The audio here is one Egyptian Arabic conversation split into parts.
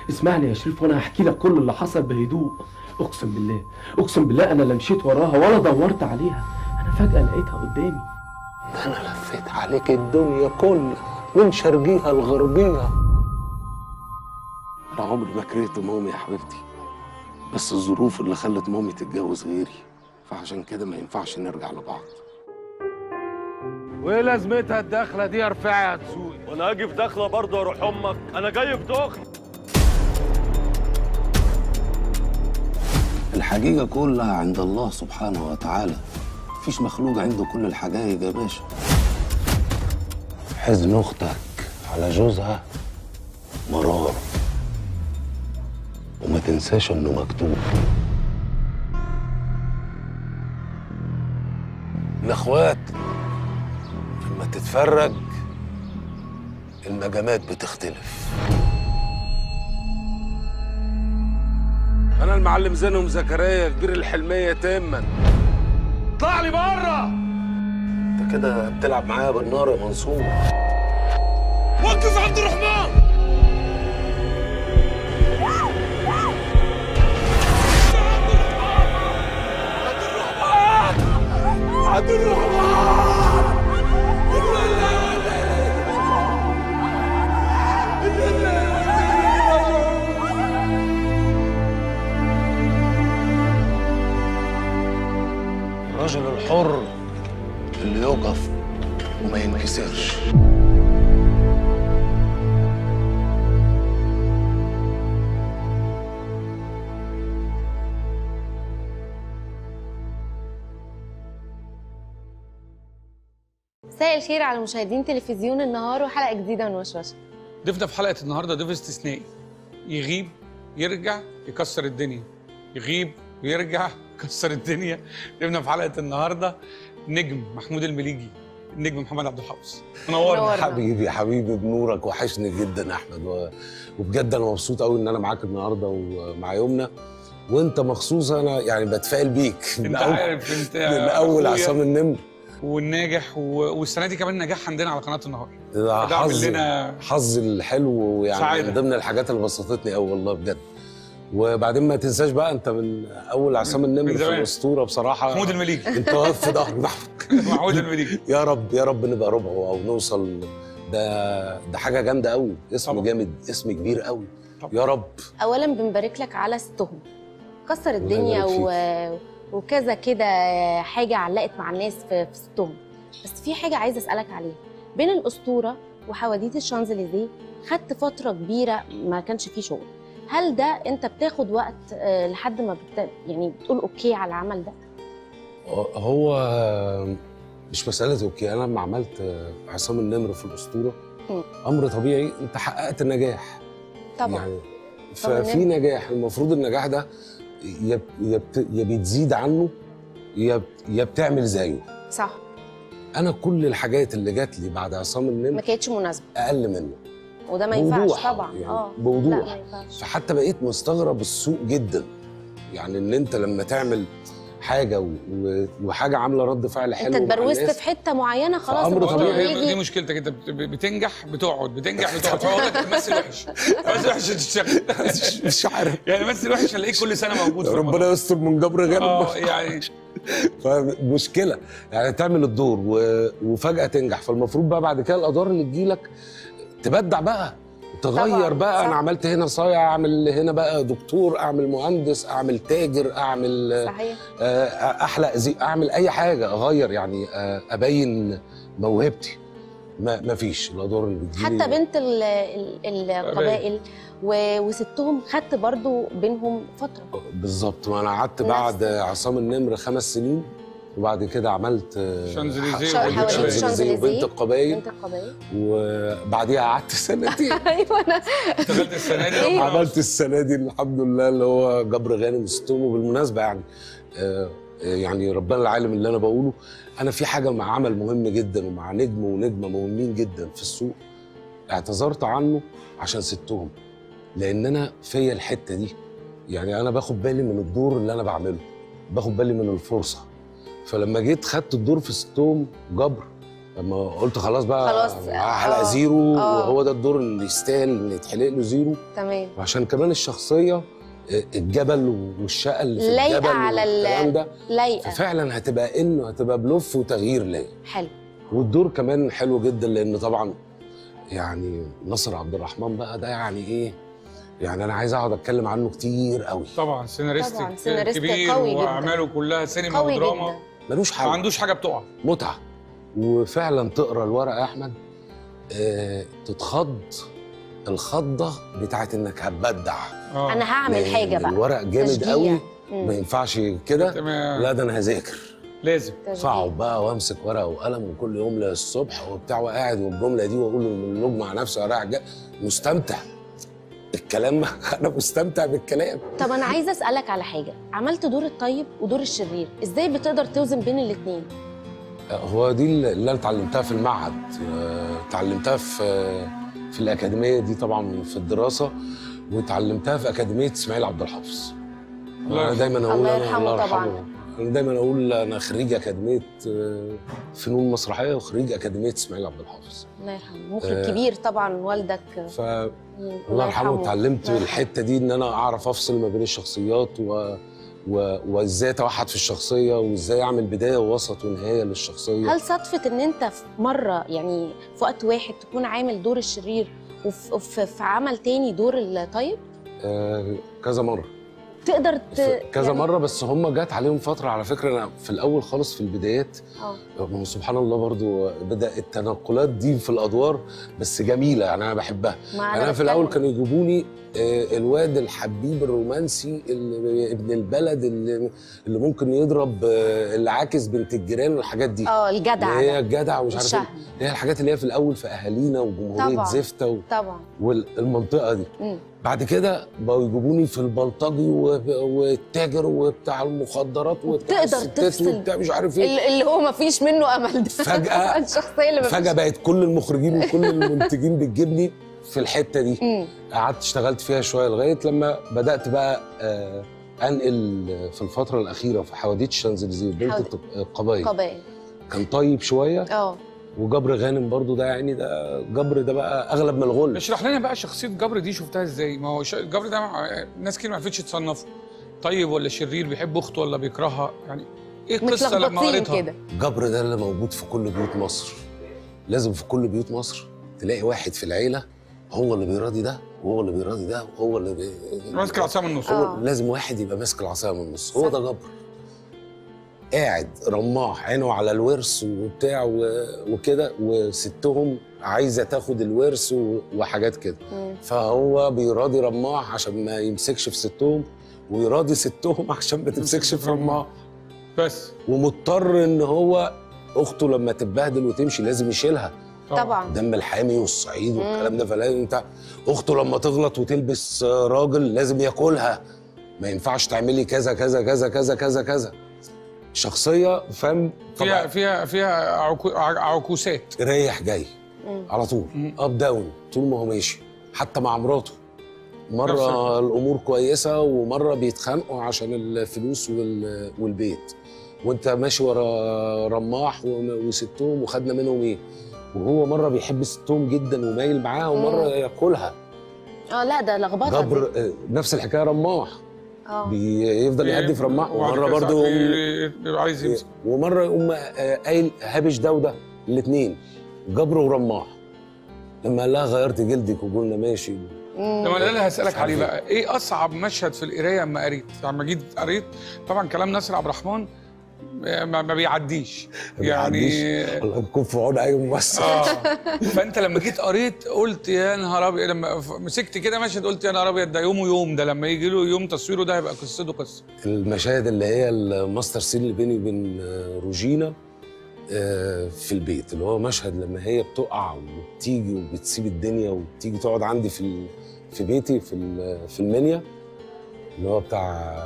اسمعني يا شريف وانا هحكي لك كل اللي حصل بهدوء اقسم بالله اقسم بالله انا لا مشيت وراها ولا دورت عليها انا فجاه لقيتها قدامي انا لفيت عليك الدنيا كلها من شرقيها لغربيها انا عمري ما كرهت مامي يا حبيبتي بس الظروف اللي خلت مامي تتجوز غيري فعشان كده ما ينفعش نرجع لبعض وايه لازمتها الدخله دي يا رفاعي يا تسوقي وانا هاجي في دخله برضه اروح امك انا جاي في دخل الحقيقة كلها عند الله سبحانه وتعالى مفيش مخلوق عنده كل الحقائق يا باشا حزن أختك على جوزها مرار وما تنساش إنه مكتوب الإخوات لما تتفرج المجامات بتختلف انا المعلم زينهم زكريا كبير الحلميه تما اطلع لي بره انت كده بتلعب معايا بالنار يا منصور وقف عبد الرحمن عبد الرجل الحر اللي يقف وما ينكسرش مساء الخير على مشاهدين تلفزيون النهار وحلقه جديده من وشوشه ضيفنا في حلقه النهارده ضيف استثنائي يغيب يرجع يكسر الدنيا يغيب ويرجع يكسر الدنيا ضيفنا في حلقه النهارده نجم محمود المليجي النجم محمد عبد الحافظ منورنا منورنا. حبيبي حبيبي بنورك وحشني جدا يا احمد و... وبجد انا مبسوط قوي ان انا معاك النهارده ومع يومنا وانت مخصوص انا يعني بتفائل بيك انت عارف انت من اول أخويا عصام النمر والناجح و... والسنه دي كمان نجاح عندنا على قناه النهار ده فده عامل حظ لنا حظ الحلو ويعني سعادة. من ضمن الحاجات اللي بسطتني قوي والله بجد وبعدين ما تنساش بقى انت من اول عصام من النمر في زمان. الاسطوره بصراحه محمود المليجي انت واقف في ظهر محمود المليجي يا رب يا رب نبقى ربعه او نوصل ده ده حاجه جامده قوي اسم طبعا. جامد اسم كبير قوي طبعا. يا رب اولا بنبارك لك على ستهم كسر الله الدنيا يبارك و... وكذا كده حاجه علقت مع الناس في, في ستهم بس في حاجه عايزه اسالك عليها بين الاسطوره وحواديت الشانزليزيه خدت فتره كبيره ما كانش فيه شغل هل ده انت بتاخد وقت آه، لحد ما بت... يعني بتقول اوكي على العمل ده هو مش مساله اوكي انا لما عملت عصام النمر في الاسطوره مم. امر طبيعي انت حققت النجاح طبعا يعني طبعاً. ففي نجاح المفروض النجاح ده يا يا بت- يا بتزيد عنه يا بت- يا بتعمل زيه صح انا كل الحاجات اللي جات لي بعد عصام ما النمر كانتش مناسبه اقل منه وده ما ينفعش بوضوح طبعا يعني اه بوضوح. لا ما ينفعش فحتى بقيت مستغرب السوق جدا يعني ان انت لما تعمل حاجه و... و... وحاجه عامله رد فعل حلو انت مع اتبروزت الناس، في حته معينه خلاص فأمر الموضوع طبيعي. هي دي يجي مشكلتك انت بت- بتنجح بتقعد بتنجح بتقعد فهو لك مثل وحش مثل وحش تشتغل مش- مش عارف يعني مثل وحش هلاقيك كل سنه موجود في ربنا رمضان. يستر من جبر غالب اه يعني فمشكله يعني تعمل الدور و... وفجاه تنجح فالمفروض بقى بعد كده الادوار اللي تجيلك تبدع بقى طبعاً، تغير بقى صح. انا عملت هنا صايع اعمل هنا بقى دكتور اعمل مهندس اعمل تاجر اعمل صحيح آه، احلق زي اعمل اي حاجه اغير يعني آه، ابين موهبتي ما ما فيش الادوار اللي بتجيلي حتى بنت ال- ال- القبائل و- وستهم خدت برضو بينهم فتره بالظبط ما انا قعدت نفس- بعد عصام النمر خمس سنين وبعد كده عملت آه، شانزليزيه ح- وبنت حواديت القبائل. شانزليزيه. وبنت القبائل بنت القبائل وبعديها قعدت سنتين ايوه انا اشتغلت السنه دي إيه؟ عملت السنه دي الحمد لله اللي هو جبر غانم وستهم وبالمناسبه يعني آه، آه، يعني ربنا العالم اللي انا بقوله انا في حاجه مع عمل مهم جدا ومع نجم ونجمه مهمين جدا في السوق اعتذرت عنه عشان ستهم لان انا فيا الحته دي يعني انا باخد بالي من الدور اللي انا بعمله باخد بالي من الفرصه فلما جيت خدت الدور في ستهم جبر لما قلت خلاص بقى خلاص، معاه حلقه آه، زيرو آه. وهو ده الدور اللي يستاهل ان يتحلق له زيرو تمام وعشان كمان الشخصيه آه، الجبل والشقه اللي في لايقة الجبل على ال- والكلام ده لايقه ففعلا هتبقى انه هتبقى بلف وتغيير ليا حلو والدور كمان حلو جدا لان طبعا يعني ناصر عبد الرحمن بقى ده يعني ايه يعني انا عايز اقعد اتكلم عنه كتير قوي طبعا سيناريست طبعاً، سيناريست كبير قوي جداً. واعماله كلها سينما قوي ودراما جدا ملوش ما حل عندوش حاجه بتقع متعه وفعلا تقرا الورقه يا احمد آه تتخض الخضه بتاعت انك هتبدع اه انا هعمل لأن حاجه بقى الورق جامد تشجيع. قوي مم. ما ينفعش كده تمام. لا ده انا هذاكر لازم تشجيع. فاقعد بقى وامسك ورقه وقلم وكل يوم للصبح وبتاع وقاعد والجمله دي واقول المونولوج مع نفسي ورايح جاي مستمتع الكلام انا مستمتع بالكلام طب انا عايزه اسالك على حاجه عملت دور الطيب ودور الشرير ازاي بتقدر توزن بين الاثنين هو دي اللي انا اتعلمتها في المعهد آه، اتعلمتها في في الاكاديميه دي طبعا في الدراسه واتعلمتها في اكاديميه اسماعيل عبد الحافظ الله انا يرحمه. دايما اقول الله أنا يرحمه طبعاً. انا دايما اقول انا خريج اكاديميه آه، فنون مسرحيه وخريج اكاديميه اسماعيل عبد الحافظ الله يرحمه مخرج آه. كبير طبعا والدك ف مم. الله يرحمه اتعلمت الله يرحمه. الحته دي ان انا اعرف افصل ما بين الشخصيات و... و... وازاي اتوحد في الشخصيه وازاي اعمل بدايه ووسط ونهايه للشخصيه هل صدفه ان انت في مره يعني في وقت واحد تكون عامل دور الشرير وفي وفي- في عمل تاني دور الطيب آه كذا مره تقدر ت... في كذا يعني- مره بس هم جات عليهم فتره على فكره انا في الاول خالص في البدايات اه ما هو سبحان الله برضو بدا التنقلات دي في الادوار بس جميله يعني انا بحبها ما يعني انا في الاول بتكلم. كانوا يجيبوني آه، الواد الحبيب الرومانسي اللي ابن البلد اللي, اللي ممكن يضرب آه، اللي عاكس بنت الجيران والحاجات دي اه الجدع اللي هي ده الجدع ومش عارف ايه الشهم اللي هي الحاجات اللي هي في الاول في اهالينا وجمهوريه طبعاً. زفته و- طبعا والمنطقه دي مم. بعد كده بقوا يجيبوني في البلطجي و- والتاجر وبتاع المخدرات وبتاع وبتقدر الستات تفصل. وبتاع مش عارف ايه ال- اللي هو ما فيش منه امل ده فجأة- الشخصيه اللي ما فجاه بقت كل المخرجين وكل المنتجين بتجيبني في الحته دي مم. قعدت اشتغلت فيها شويه لغايه لما بدات بقى آه، انقل في الفتره الاخيره في حواديت الشانزليزيه بنت حواديت. الط- القبائل قبائل كان طيب شويه اه وجبر غانم برضو ده يعني ده جبر ده بقى اغلب من الغل اشرح لنا بقى شخصيه جبر دي شفتها ازاي ما هو ش- جبر ده مع- ناس كتير ما عرفتش تصنفه طيب ولا شرير بيحب اخته ولا بيكرهها يعني ايه القصه لما متلخبطين قريتها كده جبر ده اللي موجود في كل بيوت مصر لازم في كل بيوت مصر تلاقي واحد في العيله هو اللي بيراضي ده وهو اللي بيراضي ده وهو اللي بي... ماسك العصا من النص آه. هو لازم واحد يبقى ماسك العصايه من النص هو صح. ده جبر قاعد رماح عينه على الورث وبتاع و- وكده وستهم عايزه تاخد الورث و- وحاجات كده مم. فهو بيراضي رماح عشان ما يمسكش في ستهم ويراضي ستهم عشان ما تمسكش في رماح بس ومضطر ان هو اخته لما تتبهدل وتمشي لازم يشيلها طبعا دم الحامي والصعيد والكلام ده فلازم انت اخته لما تغلط وتلبس آه، راجل لازم ياكلها ما ينفعش تعملي كذا كذا كذا كذا كذا كذا شخصيه فاهم فيها طبعا فيها فيها عكو ع- عكوسات رايح جاي مم. على طول مم. اب داون طول ما هو ماشي حتى مع مراته نفس مره الفكرة. الامور كويسه ومره بيتخانقوا عشان الفلوس وال- والبيت وانت ماشي ورا رماح و- وستهم وخدنا منهم ايه وهو مره بيحب ستهم جدا ومايل معاها ومره مم. ياكلها اه لا ده لخبطه دي. جبر آه، نفس الحكايه رماح اه بيفضل يهدي في رماح وبعد ومره كده برضه ساعات يقوم بي- بيبقى عايز يمسك ومره يقوم آه، قايل هابش ده وده الاثنين جبر ورماح لما قال لها غيرت جلدك وقلنا ماشي مم. لما انا هسالك مش عارف عليه إيه. بقى ايه اصعب مشهد في القرايه اما قريت لما جيت قريت طبعا كلام ناصر عبد الرحمن ما, ما بيعديش ما يعني بيعديش. الله يكون في عون اي ممثل اه فانت لما جيت قريت قلت يا نهار ابيض لما ف- مسكت كده مشهد قلت يا نهار ابيض ده يومه يوم ده لما يجي له يوم تصويره ده هيبقى قصته قصه المشاهد اللي هي الماستر سين اللي بيني وبين آه، روجينا آه، في البيت اللي هو مشهد لما هي بتقع وبتيجي وبتسيب الدنيا وبتيجي تقعد عندي في ال- في بيتي في ال- في المنيا اللي هو بتاع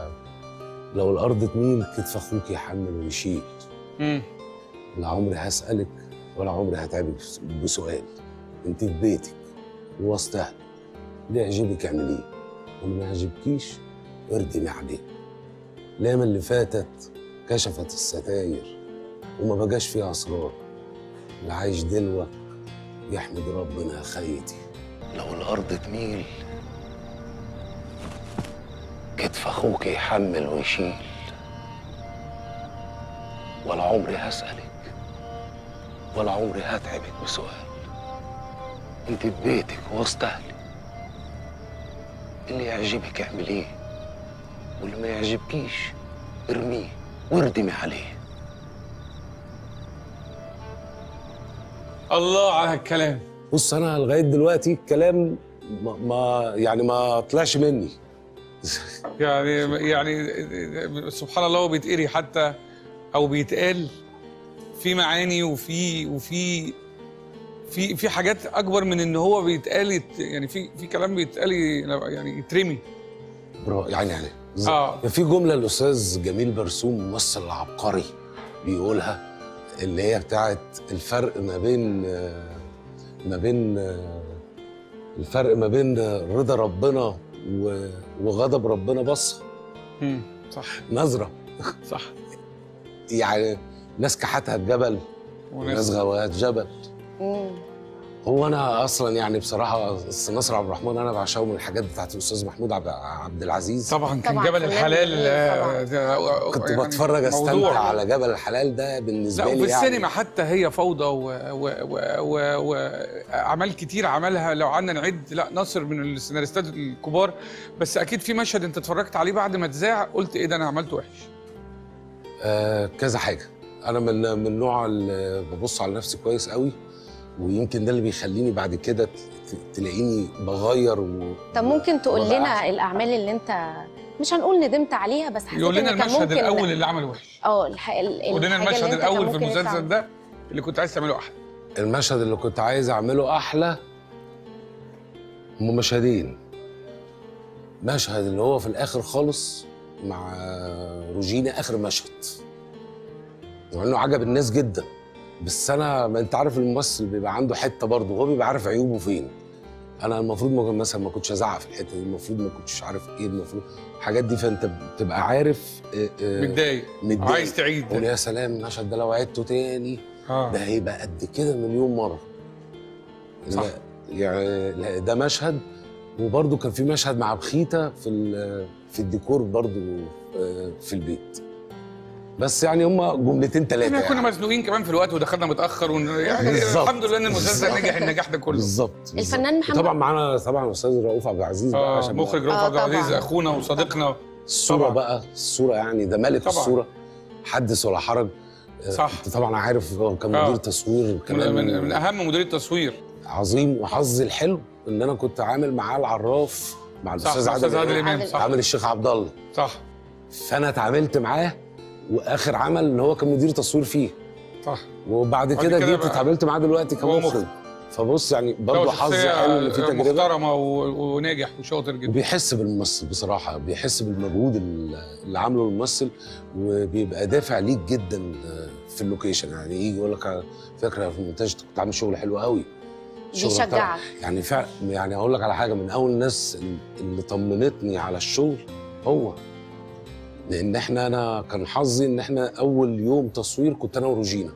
لو الارض تميل كتف اخوك يحمل ويشيل امم لا عمري هسالك ولا عمري هتعبك بسؤال انت في بيتك ووسط اهلك اللي يعجبك اعمليه واللي ما يعجبكيش اردمي عليه الايام اللي فاتت كشفت الستاير وما بقاش فيها اسرار اللي عايش دلوة يحمد ربنا يا خيتي لو الارض تميل كتف اخوك يحمل ويشيل ولا عمري هسألك ولا عمري هتعبك بسؤال انت في بيتك وسط اهلك اللي يعجبك اعمليه واللي ما يعجبكيش ارميه واردمي عليه الله على الكلام بص انا لغايه دلوقتي الكلام ما, ما يعني ما طلعش مني يعني يعني سبحان الله هو بيتقري حتى او بيتقال في معاني وفي وفي في في حاجات اكبر من ان هو بيتقال يت- يعني في في كلام بيتقال ي- يعني يترمي برا يعني يعني ز- اه في جمله الاستاذ جميل برسوم ممثل عبقري بيقولها اللي هي بتاعت الفرق ما بين آه، ما بين آه، الفرق ما بين آه، رضا ربنا و- وغضب ربنا بصه مم. صح نظره صح يعني ناس كحتها الجبل وناس وناس غواها الجبل مم. هو انا اصلا يعني بصراحه أستاذ نصر عبد الرحمن انا بعشقه من الحاجات بتاعت الاستاذ محمود عبد عبد العزيز طبعا كان طبعاً جبل فنان الحلال جميل آه، طبعاً. ده- كنت يعني بتفرج استمتع موضوع. على جبل الحلال ده بالنسبه لا لي وفي يعني السينما حتى هي فوضى واعمال كتير عملها لو قعدنا نعد لا ناصر من السيناريستات الكبار بس اكيد في مشهد انت اتفرجت عليه بعد ما اتذاع قلت ايه ده انا عملته وحش آه كذا حاجه انا من من النوع اللي ببص على نفسي كويس قوي ويمكن ده اللي بيخليني بعد كده ت- ت- تلاقيني بغير و... طب ممكن تقول وأبقى لنا أحسن. الاعمال اللي انت مش هنقول ندمت عليها بس حسيت يقول لنا إن كان المشهد ممكن- الاول اللي عمله وحش اه الح... ال- قول لنا الحاجة اللي المشهد أنت كان الاول في ممكن يطلع المسلسل ده اللي كنت عايز تعمله احلى المشهد اللي كنت عايز اعمله احلى هم مشهدين مشهد اللي هو في الاخر خالص مع روجينا اخر مشهد مع انه عجب الناس جدا بس انا ما انت عارف الممثل بيبقى عنده حته برضه هو بيبقى عارف عيوبه فين انا المفروض ما كنت- مثلا ما كنتش ازعق في الحته دي المفروض ما كنتش عارف ايه المفروض الحاجات دي فانت بتبقى عارف آه، آه، متضايق متضايق عايز تعيد قول يا سلام المشهد ده لو عدته تاني اه ده هيبقى قد كده مليون مره صح. لا، يعني لا، ده مشهد وبرده كان في مشهد مع بخيته في ال- في الديكور برده في البيت بس يعني هما جملتين ثلاثه احنا كنا يعني. مزنوقين كمان في الوقت ودخلنا متاخر ون... يعني بالظبط. الحمد لله ان المسلسل بالظبط. نجح النجاح ده كله بالظبط بالظبط. الفنان محمد- طبعا معانا طبعا الاستاذ رؤوف عبد العزيز بقى اه عشان مخرج آه، رؤوف عبد العزيز طبعاً. اخونا وصديقنا الصوره طبعاً. بقى الصوره يعني ده ملك طبعاً. الصوره حدث ولا حرج آه، صح. انت طبعا عارف هو كان آه. مدير تصوير من, كمان من, من اهم مديريه التصوير عظيم وحظي الحلو ان انا كنت عامل معاه العراف مع صح الاستاذ الاستاذ عادل عادل امام عادل صح عامل الشيخ عبد الله صح فانا اتعاملت معاه واخر عمل اللي هو كان مدير تصوير فيه صح وبعد بعد كده كده جيت بقى اتعاملت معاه دلوقتي هو كمخرج مخرج. فبص يعني هو برضه حظ شخصية حلو ان في تجربه محترمه و- وناجح وشاطر جدا وبيحس بالممثل بصراحه بيحس بالمجهود ال- اللي عامله الممثل وبيبقى دافع ليك جدا في اللوكيشن يعني يجي يقول لك على فكره في المونتاج أنت كنت عامل شغل حلو قوي الشغل بتاعك. بيشجعك يعني فعلا يعني اقول لك على حاجه من اول الناس اللي طمنتني على الشغل هو لان احنا انا كان حظي ان احنا اول يوم تصوير كنت انا وروجينا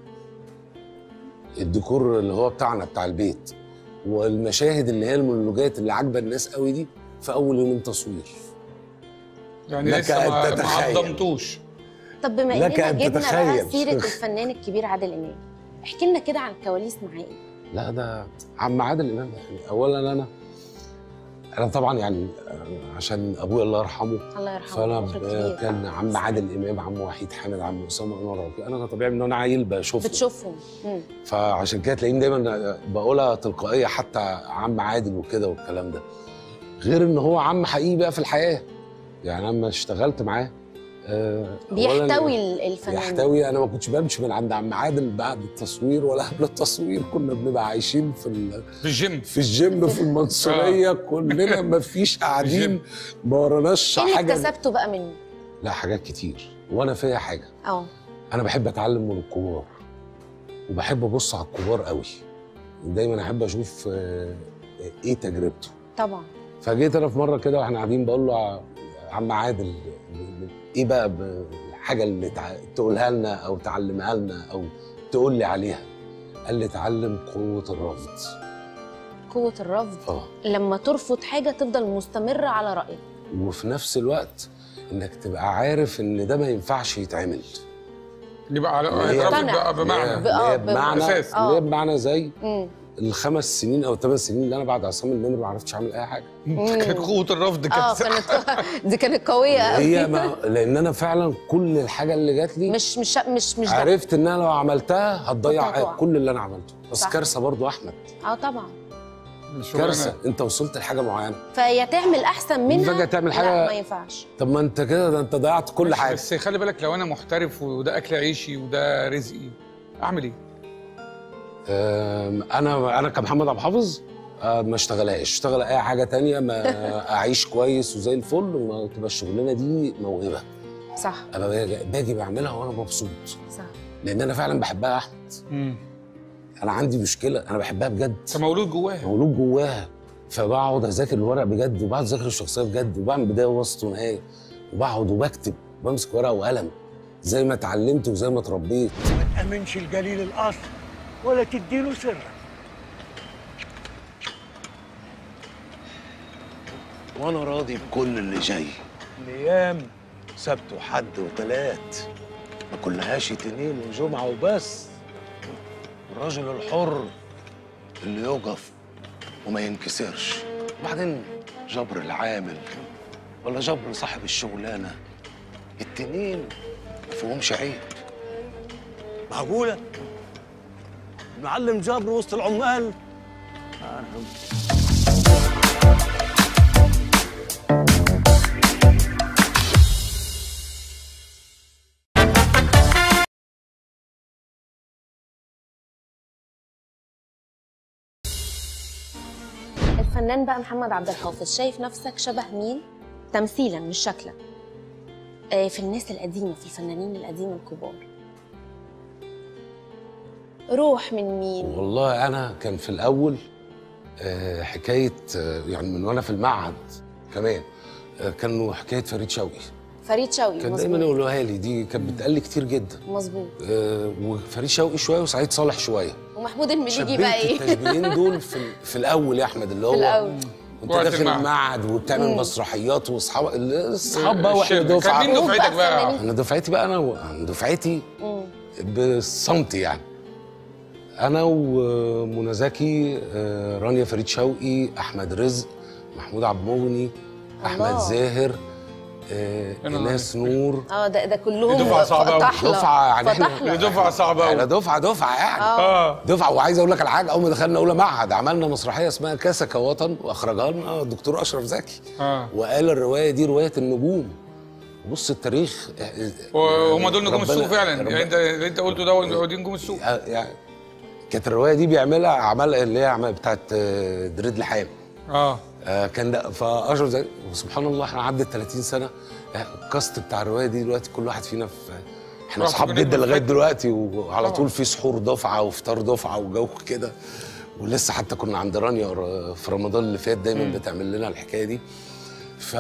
الديكور اللي هو بتاعنا بتاع البيت والمشاهد اللي هي المونولوجات اللي عاجبه الناس قوي دي في اول يومين تصوير يعني لك لسه ما, أن ما تتخيل. عضمتوش طب بما لك اننا أن جبنا بقى تتخيل. سيره الفنان الكبير عادل امام احكي لنا كده عن الكواليس معاه ايه لا ده عم عادل امام يعني اولا انا انا طبعا يعني عشان ابويا الله يرحمه الله يرحمه فانا مخرج ب- كبير كان عم عادل امام عم وحيد حامد عم اسامه انور ربيع انا طبيعي من وانا عيل بشوفه بتشوفهم مم. فعشان كده تلاقيني دايما بقولها تلقائيه حتى عم عادل وكده والكلام ده غير ان هو عم حقيقي بقى في الحياه يعني لما اشتغلت معاه آه، أولاً بيحتوي ال- الفنان يحتوي انا ما كنتش بمشي من عند عم عادل بعد التصوير ولا قبل التصوير كنا بنبقى عايشين في ال- في الجيم في الجيم في المنصوريه كلنا ما فيش قاعدين الجيم. ما وراناش ايه اللي حاجه اكتسبته بقى منه لا حاجات كتير وانا فيا حاجه اه انا بحب اتعلم من الكبار وبحب ابص على الكبار قوي دايما احب اشوف آه، ايه تجربته طبعا فجيت انا في مره كده واحنا قاعدين بقول له يا عم عادل ايه بقى ب- الحاجه اللي تع- تقولها لنا او تعلمها لنا او تقول لي عليها قال لي اتعلم قوه الرفض قوه الرفض اه لما ترفض حاجه تفضل مستمره على رايك وفي نفس الوقت انك تبقى عارف ان ده ما ينفعش يتعمل يبقى على هي- هيترفض بقى بمعنى اللي هي آه، بمعنى بأساس. اللي هي بمعنى زي مم. الخمس سنين او الثمان سنين اللي انا بعد عصام النمر ما عرفتش اعمل اي حاجه كانت قوه الرفض اه كانت كانت دي كانت قويه هي قوي ما لان انا فعلا كل الحاجه اللي جات لي مش مش مش مش ده عرفت ان انا لو عملتها هتضيع هتقع. كل اللي انا عملته بس صح. كارثه برضو احمد اه طبعا كارثه انت وصلت لحاجه معينه فيا تعمل احسن منها فجأة تعمل لا حاجة- ما ينفعش طب ما انت كده ده انت ضيعت كل حاجه بس خلي بالك لو انا محترف وده اكل عيشي وده رزقي اعمل ايه؟ أم، انا انا كمحمد عبد الحافظ أه، ما اشتغلهاش اشتغل اي حاجه تانية ما اعيش كويس وزي الفل وما تبقى الشغلانه دي موهبه صح انا باجي, باجي بعملها وانا مبسوط صح لان انا فعلا بحبها يا احمد امم انا عندي مشكله انا بحبها بجد انت مولود جواها مولود جواها فبقعد اذاكر الورق بجد وبقعد اذاكر الشخصيه بجد وبعمل بدايه ووسط ونهايه وبقعد وبكتب بمسك ورقه وقلم زي ما اتعلمت وزي ما اتربيت ما تأمنش الجليل الأصل ولا تديله سرك وانا راضي بكل اللي جاي الايام سبت وحد وتلات ما كلهاش اتنين وجمعة وبس الراجل الحر اللي يقف وما ينكسرش وبعدين جبر العامل ولا جبر صاحب الشغلانة التنين ما فيهمش عيب معقولة المعلم جابر وسط العمال الفنان بقى محمد عبد الحافظ شايف نفسك شبه مين تمثيلا مش شكلا آه، في الناس القديمه في الفنانين القديمه الكبار روح من مين والله انا كان في الاول آه، حكايه آه، يعني من وانا في المعهد كمان آه، كانوا حكايه فريد شوقي فريد شوقي كان دايما مظبوط يقولوها لي دي كانت بتقال لي كتير جدا مظبوط آه، وفريد شوقي شويه وسعيد صالح شويه ومحمود المليجي شبهت بقى ايه التشبيهين دول في, في الاول يا احمد اللي هو في الاول وانت وقت داخل المعهد. المعهد وبتعمل مم. مسرحيات واصحاب اصحاب بقى واحنا الشبه. كان مين دفعه دفعة دفعتك بقى؟ فنانين. انا دفعتي بقى انا و- أنا دفعتي مم. بالسنتي يعني انا ومنى زكي آه، رانيا فريد شوقي احمد رزق محمود عبد المغني احمد الله. زاهر آه، أنا ايناس نور اه ده ده كلهم دفعة صعبة أوي. طحلة. دفعه يعني احنا فطحلة. دي دفعه صعبه احنا قوي دفعه دفعه يعني اه دفعه وعايز اقول لك على حاجه اول ما دخلنا اولى معهد عملنا مسرحيه اسمها كاسه كوطن واخرجها لنا الدكتور اشرف زكي اه وقال الروايه دي روايه النجوم بص التاريخ وهم دول نجوم ربنا- السوق فعلا يعني ربنا- انت اللي انت قلته ده هو دي نجوم السوق يعني كانت الروايه دي بيعملها عمل اللي هي عمل بتاعت آه، دريد لحام اه آه، كان ده فاشرف زكي وسبحان الله احنا عدت 30 سنه آه، الكاست بتاع الروايه دي دلوقتي كل واحد فينا في احنا واحد اصحاب مننا جدا لغايه بيفكر. دلوقتي وعلى طبعا. طول في سحور دفعه وفطار دفعه وجو كده ولسه حتى كنا عند رانيا ر- في رمضان اللي فات دايما مم. بتعمل لنا الحكايه دي ف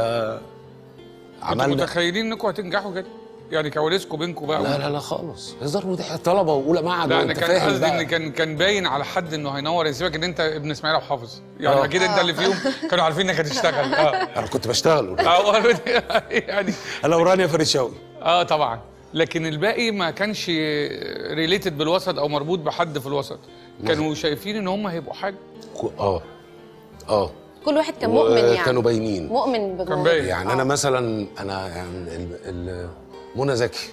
انتوا عملنا متخيلين انكم هتنجحوا كده يعني كواليسكم بينكم بقى لا لا لا خالص هزار وضحك طلبه واولى معهد لا انا وانت كان فاهم قصدي بقى ان كان كان باين على حد انه هينور يسيبك ان انت ابن اسماعيل ابو حافظ يعني آه. اكيد انت اللي فيهم كانوا عارفين انك هتشتغل اه انا كنت بشتغل اه يعني انا ورانيا فريد شوقي اه طبعا لكن الباقي ما كانش ريليتد بالوسط او مربوط بحد في الوسط كانوا شايفين ان هم هيبقوا حاجه اه اه كل واحد كان مؤمن يعني كانوا باينين مؤمن بجوه كان باين. يعني انا مثلا انا يعني ال- ال- منى زكي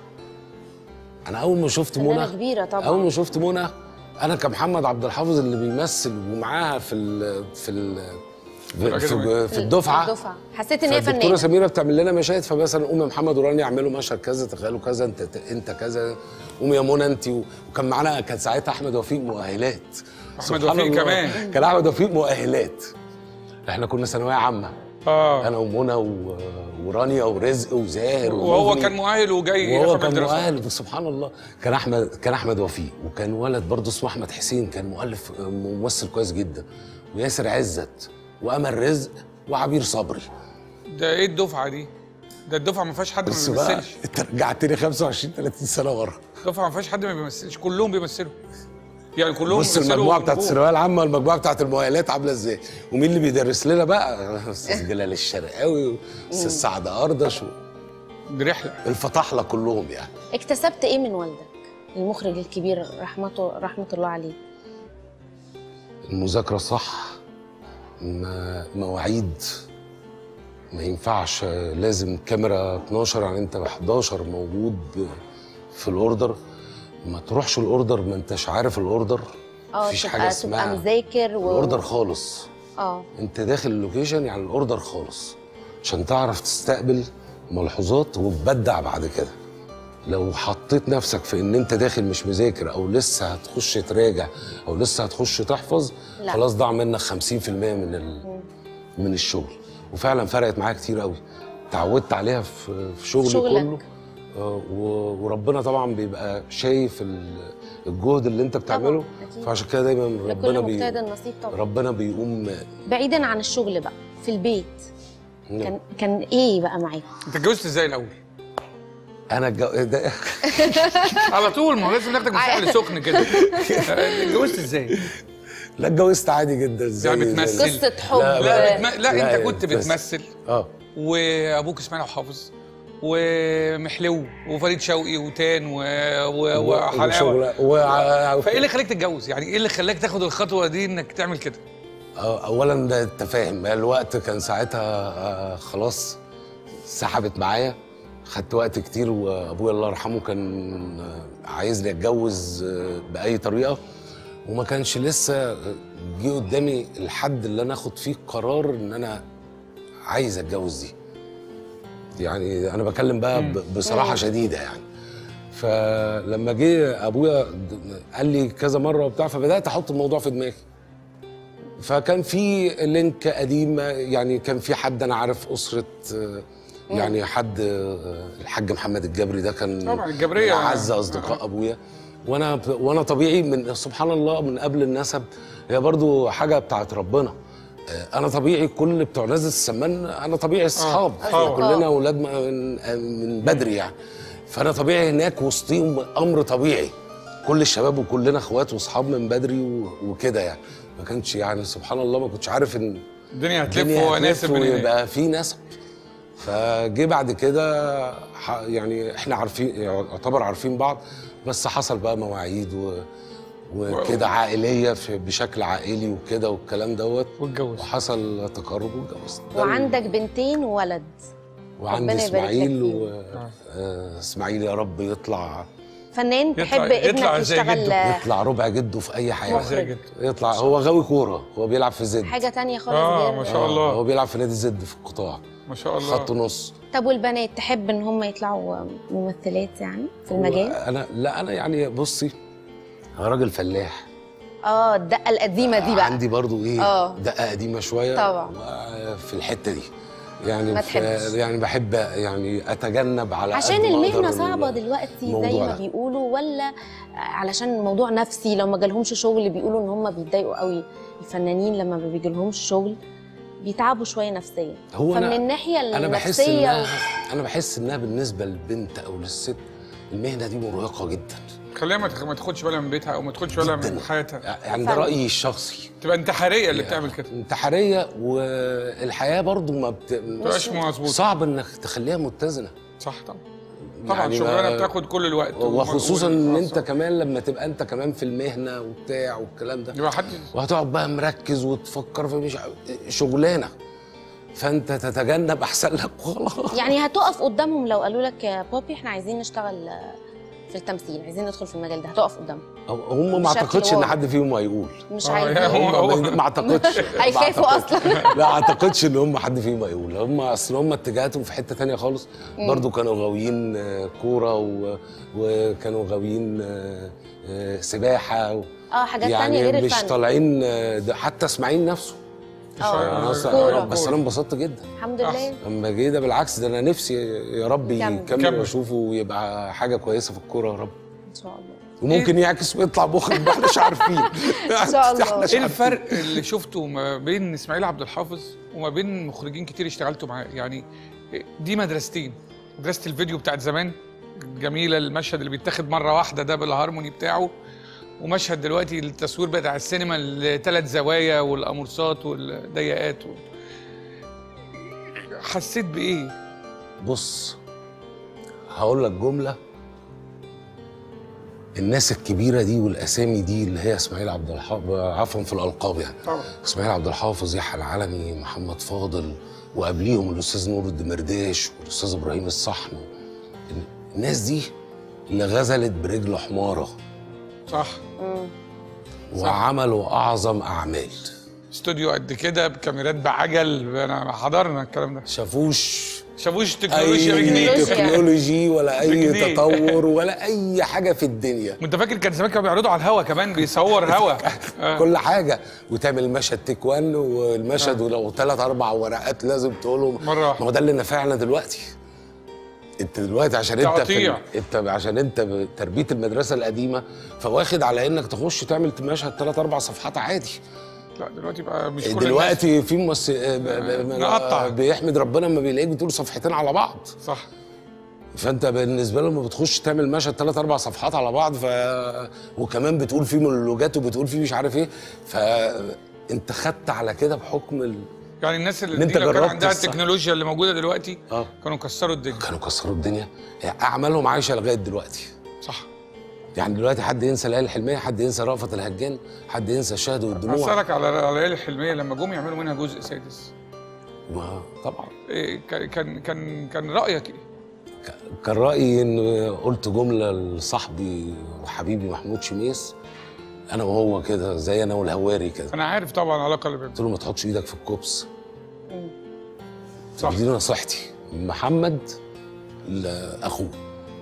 انا اول ما شفت فنانة منى كبيرة طبعا اول ما شفت منى انا كمحمد عبد الحافظ اللي بيمثل ومعاها في ال في ال في, في, في الدفعه الدفعه حسيت ان هي فالدكتوره فنانه سميره بتعمل لنا مشاهد فمثلا قوم يا محمد ورانيا اعملوا مشهد كذا تخيلوا كذا انت انت كذا قوم يا منى انت وكان معانا كان ساعتها احمد وفيق مؤهلات أحمد سبحان وفيق الله. كمان. كان احمد وفيق مؤهلات احنا كنا ثانويه عامه اه انا ومنى و- ورانيا ورزق وزاهر وهو ومغني. كان مؤهل وجاي وهو يفهم كان الدراسات مؤهل سبحان الله كان احمد كان احمد وفيق وكان ولد برضه اسمه احمد حسين كان مؤلف ممثل كويس جدا وياسر عزت وامل رزق وعبير صبري ده ايه الدفعه دي ده الدفعه ما فيهاش حد ما بس بقى بيمثلش انت رجعتني 25 30 سنه ورا الدفعه ما فيهاش حد ما بيمثلش كلهم بيمثلوا يعني كلهم بص مثلوا المجموعه بتاعت نجوم. الثانويه العامه والمجموعه بتاعت المؤهلات عامله ازاي ومين اللي بيدرس لنا بقى استاذ جلال الشرقاوي واستاذ سعد اردش دي رحله الفطاحله كلهم يعني اكتسبت ايه من والدك المخرج الكبير رحمته رحمه الله عليه المذاكره صح ما مواعيد ما ينفعش لازم كاميرا 12 يعني انت 11 موجود في الاوردر ما تروحش الاوردر ما انتش عارف الاوردر اه مفيش تبقى حاجه تبقى اسمها مذاكر و... الاوردر خالص اه انت داخل اللوكيشن يعني الاوردر خالص عشان تعرف تستقبل ملحوظات وتبدع بعد كده لو حطيت نفسك في ان انت داخل مش مذاكر او لسه هتخش تراجع او لسه هتخش تحفظ لا. خلاص ضاع منك 50% من ال... من الشغل وفعلا فرقت معايا كتير قوي تعودت عليها في في شغلي شغلك. كله آه، و- وربنا طبعا بيبقى شايف ال- الجهد اللي انت بتعمله أكيد. فعشان كده دايما ربنا لكل بي... مجتهد النصيب طبعا ربنا بيقوم بعيدا عن الشغل بقى في البيت كان كان ايه بقى معاك انت اتجوزت ازاي الاول؟ انا الجو... ده على طول ما هو لازم ناخدك من سهل سخن كده اتجوزت ازاي؟ لا اتجوزت عادي جدا زي يعني زي- بتمثل؟ قصه حب لا، لا, بتم... لا, لا، انت كنت بس- بتمثل اه وابوك اسماعيل أبو حافظ ومحلو وفريد شوقي وتان و... و... وحلاوه وشغل و... فايه اللي خلاك تتجوز؟ يعني ايه اللي خلاك تاخد الخطوه دي انك تعمل كده؟ آه، اولا ده انت فاهم الوقت كان ساعتها آه، خلاص سحبت معايا خدت وقت كتير وابويا الله يرحمه كان آه، عايزني اتجوز آه، باي طريقه وما كانش لسه آه، جه قدامي الحد اللي انا اخد فيه قرار ان انا عايز اتجوز دي يعني انا بكلم بقى ب- بصراحه شديده يعني فلما جه ابويا د- قال لي كذا مره وبتاع فبدات احط الموضوع في دماغي فكان في لينك قديم يعني كان في حد انا عارف اسره آه، يعني حد آه، الحاج محمد الجبري ده كان طبعاً الجبرية. من اعز اصدقاء ابويا وانا وانا طبيعي من سبحان الله من قبل النسب هي برضو حاجه بتاعت ربنا آه، انا طبيعي كل بتوع نزله السمان انا طبيعي اصحاب احنا طبعاً. كلنا اولاد م- من من بدري يعني فانا طبيعي هناك وسطيهم امر طبيعي كل الشباب وكلنا اخوات واصحاب من بدري و- وكده يعني ما كانش يعني سبحان الله ما كنتش عارف ان الدنيا هتلف الدنيا وناسب هتلف من هناك ويبقى في نسب فجه بعد كده ح- يعني احنا عارفين يعتبر عارفين بعض بس حصل بقى مواعيد و وكده عائليه في بشكل عائلي وكده والكلام دوت واتجوز وحصل تقارب واتجوزت ده وعندك بنتين وولد وعندي ربنا يبارك لك اسماعيل فيهم. و... آه، اسماعيل يا رب يطلع فنان يطلع- تحب يطلع ابنك زي يشتغل جده. آه، يطلع ربع جده في اي حاجه مخرج. جدا. يطلع هو غاوي كوره هو بيلعب في زد حاجه تانية خالص اه غير ما شاء الله هو بيلعب في نادي زد في القطاع ما شاء الله خط نص طب والبنات تحب ان هم يطلعوا ممثلات يعني في المجال انا لا انا يعني بصي انا راجل فلاح اه الدقه القديمه دي بقى عندي برضو ايه آه. دقه قديمه شويه طبعا. و- في الحته دي يعني ما في- تحبش. يعني بحب يعني اتجنب على عشان قد ما المهنه أقدر صعبه ال- دلوقتي زي الموضوع ما ده. بيقولوا ولا علشان موضوع نفسي لو ما جالهمش شغل بيقولوا ان هم بيتضايقوا قوي الفنانين لما ما بيجيلهمش شغل بيتعبوا شويه نفسيا هو فمن أنا- الناحيه انا بحس النفسيه انها انا بحس انها بالنسبه للبنت او للست المهنه دي مرهقه جدا خليها ما تاخ- ما تاخدش بالها من بيتها او ما تاخدش بالها من جداً. حياتها يعني ده فعلاً. رايي الشخصي تبقى انتحاريه اللي بتعمل كده انتحاريه والحياه برضو ما بت... ما تبقاش مظبوطه صعب انك تخليها متزنه صح طبعا طبعا يعني شغلانه ما- بتاخد كل الوقت وخصوصا ومجهود ان الخاصة. انت كمان لما تبقى انت كمان في المهنه وبتاع والكلام ده يبقى حد وهتقعد بقى مركز وتفكر في مش عارف- شغلانه فانت تتجنب احسن لك وخلاص يعني هتقف قدامهم لو قالوا لك يا بابي احنا عايزين نشتغل في التمثيل عايزين ندخل في المجال ده هتقف قدامهم هم ما بشكل اعتقدش ان واضح. حد فيهم هيقول مش آه، عايزين هو- هم ما- ما اعتقدش ما هيخافوا أعتقدش. اصلا لا اعتقدش ان هم حد فيهم هيقول هم اصل هم اتجاهاتهم في حته تانية خالص برضو كانوا غاويين آه، كوره و... وكانوا غاويين آه، آه، سباحه و... اه حاجات تانية غير مش الفن طالعين آه، ده حتى اسماعيل نفسه اه أنا أصلاً- كورة. بس انا انبسطت جدا الحمد لله لما جه ده بالعكس ده انا نفسي يا رب يكمل. يكمل يكمل. واشوفه ويبقى حاجه كويسه في الكوره يا رب ان شاء الله وممكن يعكس ويطلع مخرج ما احناش عارفين إن شاء الله. إحناش ايه عارفين. الفرق اللي شفته ما بين اسماعيل عبد الحافظ وما بين مخرجين كتير اشتغلتوا معاه يعني دي مدرستين مدرسه الفيديو بتاعت زمان جميله المشهد اللي بيتاخد مره واحده ده بالهارموني بتاعه ومشهد دلوقتي التصوير بتاع السينما الثلاث زوايا والقمرصات والضيقات و... حسيت بايه بص هقول لك جمله الناس الكبيره دي والاسامي دي اللي هي اسماعيل عبد الحافظ عفوا في الالقاب يعني طبعا اسماعيل عبد الحافظ يحيى العلمي محمد فاضل وقبليهم الاستاذ نور الدمرداش والاستاذ ابراهيم الصحن الناس دي اللي غزلت برجل حماره صح وعملوا اعظم اعمال استوديو قد كده بكاميرات بعجل انا حضرنا الكلام ده شافوش شافوش تكنولوجيا اي بجنيه تكنولوجي ولا اي بجنيه. تطور ولا اي حاجه في الدنيا وانت فاكر كان زمان كانوا بيعرضوا على الهوا كمان بيصور هوا آه. كل حاجه وتعمل مشهد تيك وان والمشهد ولو ثلاث اربع ورقات لازم تقولهم مرة واحدة. ما هو ده اللي نفعنا دلوقتي انت دلوقتي عشان انت في تقطيع. ال- انت عشان انت بتربيه المدرسه القديمه فواخد على انك تخش تعمل مشهد ثلاث اربع صفحات عادي لا دلوقتي بقى مش كل الناس دلوقتي في ممثل ب- ب- نقطع. بيحمد ربنا لما بيلاقيك بتقول صفحتين على بعض صح فانت بالنسبه له لما بتخش تعمل مشهد ثلاث اربع صفحات على بعض ف وكمان بتقول فيه مونولوجات وبتقول فيه مش عارف ايه فانت خدت على كده بحكم ال... يعني الناس اللي إن أنت دي لو كان جربت عندها الصح. التكنولوجيا اللي موجوده دلوقتي اه كانوا كسروا الدنيا كانوا كسروا الدنيا اعمالهم عايشه لغايه دلوقتي صح يعني دلوقتي حد ينسى ليالي الحلميه حد ينسى رأفت الهجان حد ينسى الشهد والدموع اسالك على على ليالي الحلميه لما جم يعملوا منها جزء سادس ما- طبعا إيه كان كان كان كان رايك ايه؟ كان رايي ان قلت جمله لصاحبي وحبيبي محمود شميس انا وهو كده زي انا والهواري كده انا عارف طبعا العلاقه اللي بينهم قلت له ما تحطش ايدك في الكوبس صح. دي نصيحتي من محمد لاخوه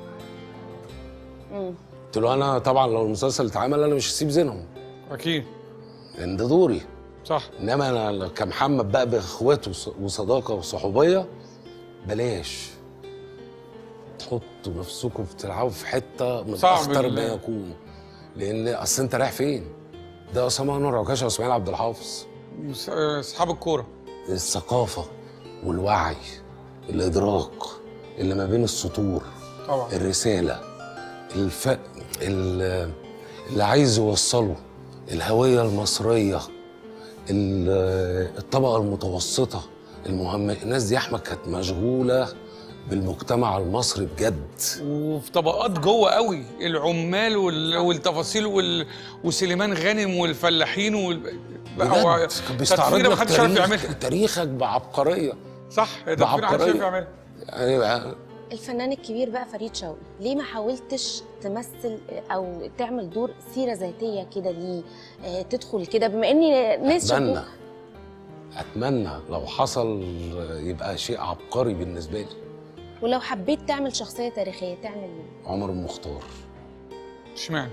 مم. قلت له انا طبعا لو المسلسل اتعمل انا مش هسيب زينهم اكيد لان ده دوري صح انما انا كمحمد بقى باخواته وص- وصداقه وصحوبيه بلاش تحطوا نفسكم بتلعبوا في حته من صعب اخطر ما ال- يكون لان اصل انت رايح فين؟ ده اسامه انور عكاشه واسماعيل عبد الحافظ مس- آه، اصحاب الكوره الثقافه والوعي الادراك اللي ما بين السطور طبعا الرساله الف... ال- اللي عايز يوصله الهويه المصريه ال- الطبقه المتوسطه المهم الناس دي يا احمد كانت مشغوله بالمجتمع المصري بجد وفي طبقات جوه قوي العمال وال- والتفاصيل وال... وسليمان غانم والفلاحين وال... لا هو بجد كان بيستعرض تدفيرة لك محدش عارف تاريخ يعملها تاريخك بعبقريه صح هي تدفيرة محدش عارف بعبقرية. يعملها ايوه الفنان الكبير بقى فريد شوقي ليه ما حاولتش تمثل او تعمل دور سيره ذاتيه كده ليه آه، تدخل كده بما ان ناس اتمنى شافوه اتمنى لو حصل يبقى شيء عبقري بالنسبه لي ولو حبيت تعمل شخصيه تاريخيه تعمل ايه عمر المختار اشمعنى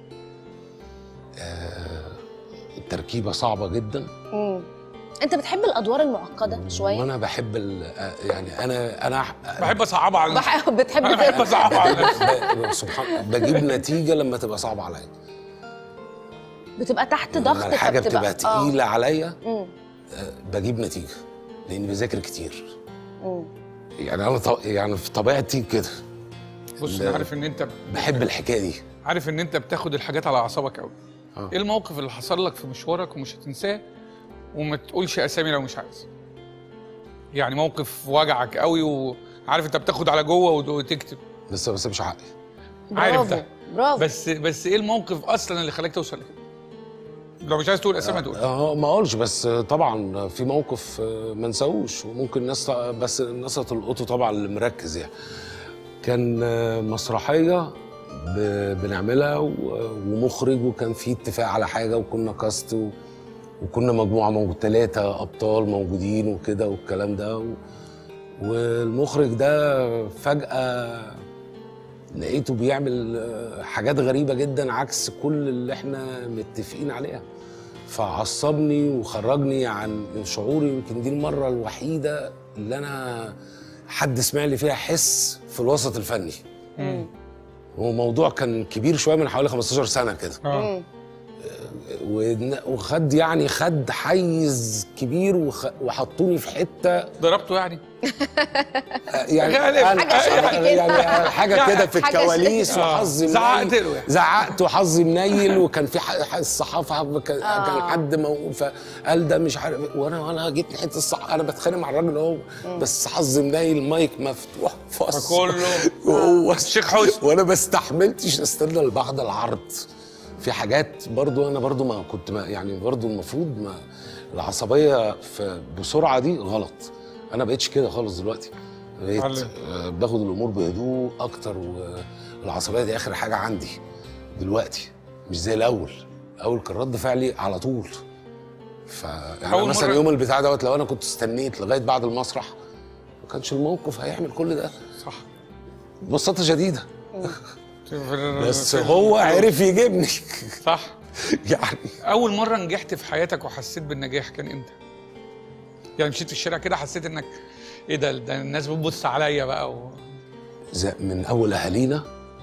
التركيبه صعبه جدا مم. انت بتحب الادوار المعقده شويه وانا بحب ال- آه، يعني انا انا بحب اصعبها على نفسي بح- بتحب انا بحب اصعبها على نفسي ب- سبحان بجيب نتيجه لما تبقى صعبه عليا بتبقى تحت لما ضغط الحاجه فبتبقى- بتبقى تقيله عليا مم. آه، بجيب نتيجه لاني بذاكر كتير مم. يعني انا ط- يعني في طبيعتي كده بص انا عارف ان انت بحب الحكايه دي عارف ان انت بتاخد الحاجات على اعصابك قوي آه. ايه الموقف اللي حصل لك في مشوارك ومش هتنساه وما تقولش اسامي لو مش عايز يعني موقف وجعك قوي وعارف انت بتاخد على جوه وت- وتكتب بس بس مش عقلي عارف برافو ده. برافو بس بس ايه الموقف اصلا اللي خلاك توصل لكده لو مش عايز تقول اسامي هتقول اه ما اقولش بس طبعا في موقف آه، ما نساهوش وممكن الناس بس الناس تلقطه طبعا اللي مركز يعني كان آه، مسرحيه ب- بنعملها و- ومخرج وكان في اتفاق على حاجه وكنا كاست و- وكنا مجموعه موجود ثلاثه ابطال موجودين وكده والكلام ده و- والمخرج ده فجاه لقيته بيعمل آه، حاجات غريبه جدا عكس كل اللي احنا متفقين عليها فعصبني وخرجني عن شعوري يمكن دي المره الوحيده اللي انا حد سمع لي فيها حس في الوسط الفني مم. هو موضوع كان كبير شويه من حوالي 15 سنه كده اه مم. ون- وخد يعني خد حيز كبير وخ- وحطوني في حته ضربته يعني يعني غالب. أنا- حاجة شبه كده. يعني حاجه كده في حاجة الكواليس شبه- وحظي آه. زعقت منيل. له يعني. زعقت وحظي منيل وكان في ح- ح- الصحافه كان كان حد مو- فقال ده مش عارف وانا وانا جيت ناحيه الصح انا بتخانق مع الراجل اهو بس حظي منيل المايك مفتوح فص فكله. وهو الشيخ حسني. وانا ما استحملتش استنى لبعد العرض في حاجات برضو انا برضو ما كنت ما يعني برضو المفروض ما العصبيه في بسرعه دي غلط انا بقيتش كده خالص دلوقتي بقيت علم. آه، باخد الامور بهدوء اكتر والعصبيه دي اخر حاجه عندي دلوقتي مش زي الاول الاول كان رد فعلي على طول ف يعني أول مثلا مرة- يوم البتاع دوت لو انا كنت استنيت لغايه بعد المسرح ما كانش الموقف هيعمل كل ده صح ببساطه شديده في ال- بس في ال- هو عرف يجيبني صح يعني اول مره نجحت في حياتك وحسيت بالنجاح كان امتى يعني مشيت في الشارع كده حسيت انك ايه ده ده الناس بتبص عليا بقى و... زي من اول اهالينا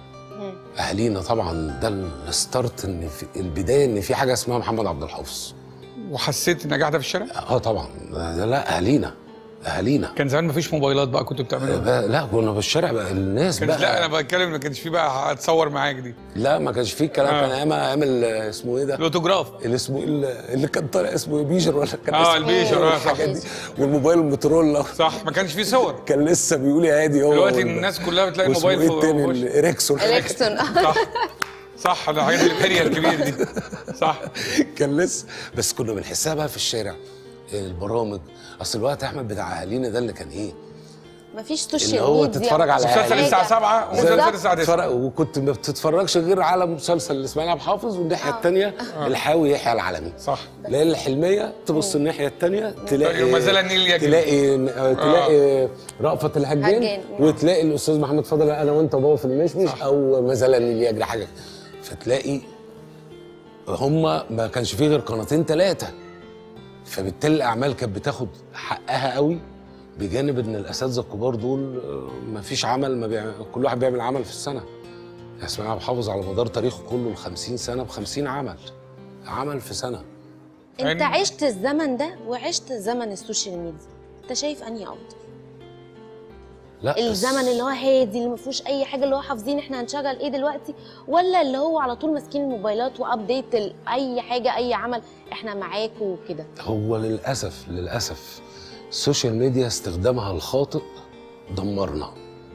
اهالينا طبعا ده الستارت ان في البدايه ان في حاجه اسمها محمد عبد الحافظ وحسيت النجاح ده في الشارع اه طبعا ده لا اهالينا اهالينا كان زمان مفيش موبايلات بقى كنتوا بتعملوا بقى لا كنا في الشارع بقى الناس كان بقى لا انا بتكلم ما كانش في بقى هتصور معاك دي لا ما كانش فيه الكلام آه. كان ايام ايام ال- اسمه ايه ده الاوتوجراف اللي اسمه ايه اللي- اللي كان طالع اسمه إيه؟ بيجر ولا كان اه اسمه البيشر اه صح الحاجات دي والموبايل الموتورولا صح ما كانش في صور كان لسه بيقول يا هادي هو دلوقتي وال- الناس كلها بتلاقي واسمه الموبايل ايه في التاني وش. الاريكسون اليكسون صح صح الحاجات الامبريال الكبيره دي صح كان لسه بس كنا بنحسها بقى في الشارع البرامج اصل الوقت يا احمد بتاع اهالينا ده اللي كان ايه مفيش اللي سوشيال هو ميديا تتفرج على مسلسل أهالي. الساعه 7 ومسلسل بالظبط. الساعه 9 تتفرج وكنت ما بتتفرجش غير على مسلسل اسماعيل عبد الحافظ والناحيه الثانيه الحاوي يحيى العلمي صح ليالي الحلميه تبص الناحيه الثانيه تلاقي وما زال النيل يجري. تلاقي تلاقي رأفت الهجان هجان. وتلاقي الاستاذ محمد فضل انا وانت وبابا في المشمش او ما زال النيل يجري حاجه فتلاقي هما ما كانش فيه غير قناتين ثلاثه فبالتالي الاعمال كانت بتاخد حقها قوي بجانب ان الاساتذه الكبار دول ما فيش عمل ما بيعمل كل واحد بيعمل عمل في السنه اسماعيل عبد الحافظ على مدار تاريخه كله ال 50 سنه ب 50 عمل عمل في سنه انت يعني- عشت الزمن ده وعشت زمن السوشيال ميديا انت شايف انهي افضل لا بس- الزمن اللي هو هادي اللي ما فيهوش اي حاجه اللي هو حافظين احنا هنشغل ايه دلوقتي ولا اللي هو على طول ماسكين الموبايلات وابديت ال- اي حاجه اي عمل احنا معاك وكده هو للاسف للاسف السوشيال ميديا استخدامها الخاطئ دمرنا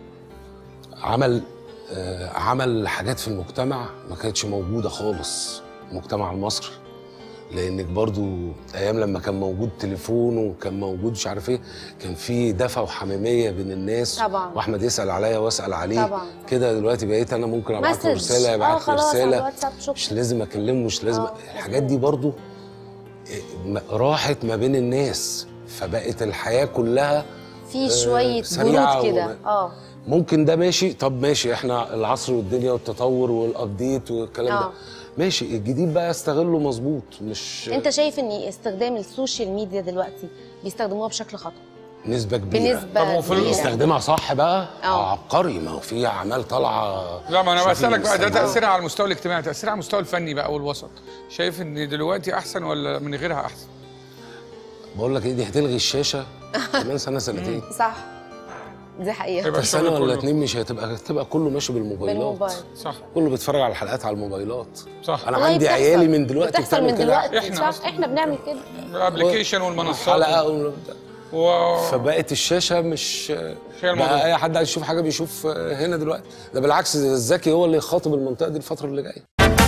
عمل آه عمل حاجات في المجتمع ما كانتش موجوده خالص المجتمع المصري لانك برضو ايام لما كان موجود تليفون وكان موجود مش عارف ايه كان في دفى وحميميه بين الناس طبعاً. واحمد يسال عليا واسال عليه طبعاً. كده دلوقتي بقيت انا ممكن ابعت له مسج. رساله اه يبعت لي خلاص على رساله الواتساب شكرا مش لازم اكلمه مش لازم آه، الحاجات دي برضو إيه، ما- راحت ما بين الناس فبقت الحياه كلها في شويه سريعة برود كده و- اه ممكن ده ماشي طب ماشي احنا العصر والدنيا والتطور والابديت والكلام آه. ده ماشي الجديد بقى استغله مظبوط مش انت شايف ان استخدام السوشيال ميديا دلوقتي بيستخدموها بشكل خطا نسبه كبيره طب بنسبه وفي كبيرة. يستخدمها صح بقى آه. عبقري ما هو في اعمال طالعه لا ما انا شوفي بسالك بقى ده بيستخدمها. تاثيرها على المستوى الاجتماعي تاثيرها على المستوى الفني بقى والوسط شايف ان دلوقتي احسن ولا من غيرها احسن بقول لك ايه دي هتلغي الشاشه كمان سنه سنتين صح دي حقيقه يبقى سنه الشغل ولا كله. اتنين مش هتبقى هتبقى كله ماشي بالموبايلات بالموبايل صح كله بيتفرج على الحلقات على الموبايلات صح انا والله عندي بتحصل. عيالي من دلوقتي بتحصل بتعمل من كده. دلوقتي إحنا صح أصلاً احنا بنعمل كده الابلكيشن والمنصات حلقه و... و... فبقت الشاشه مش هي الموضوع. بقى اي حد عايز يشوف حاجه بيشوف هنا دلوقتي ده بالعكس الذكي هو اللي يخاطب المنطقه دي الفتره اللي جايه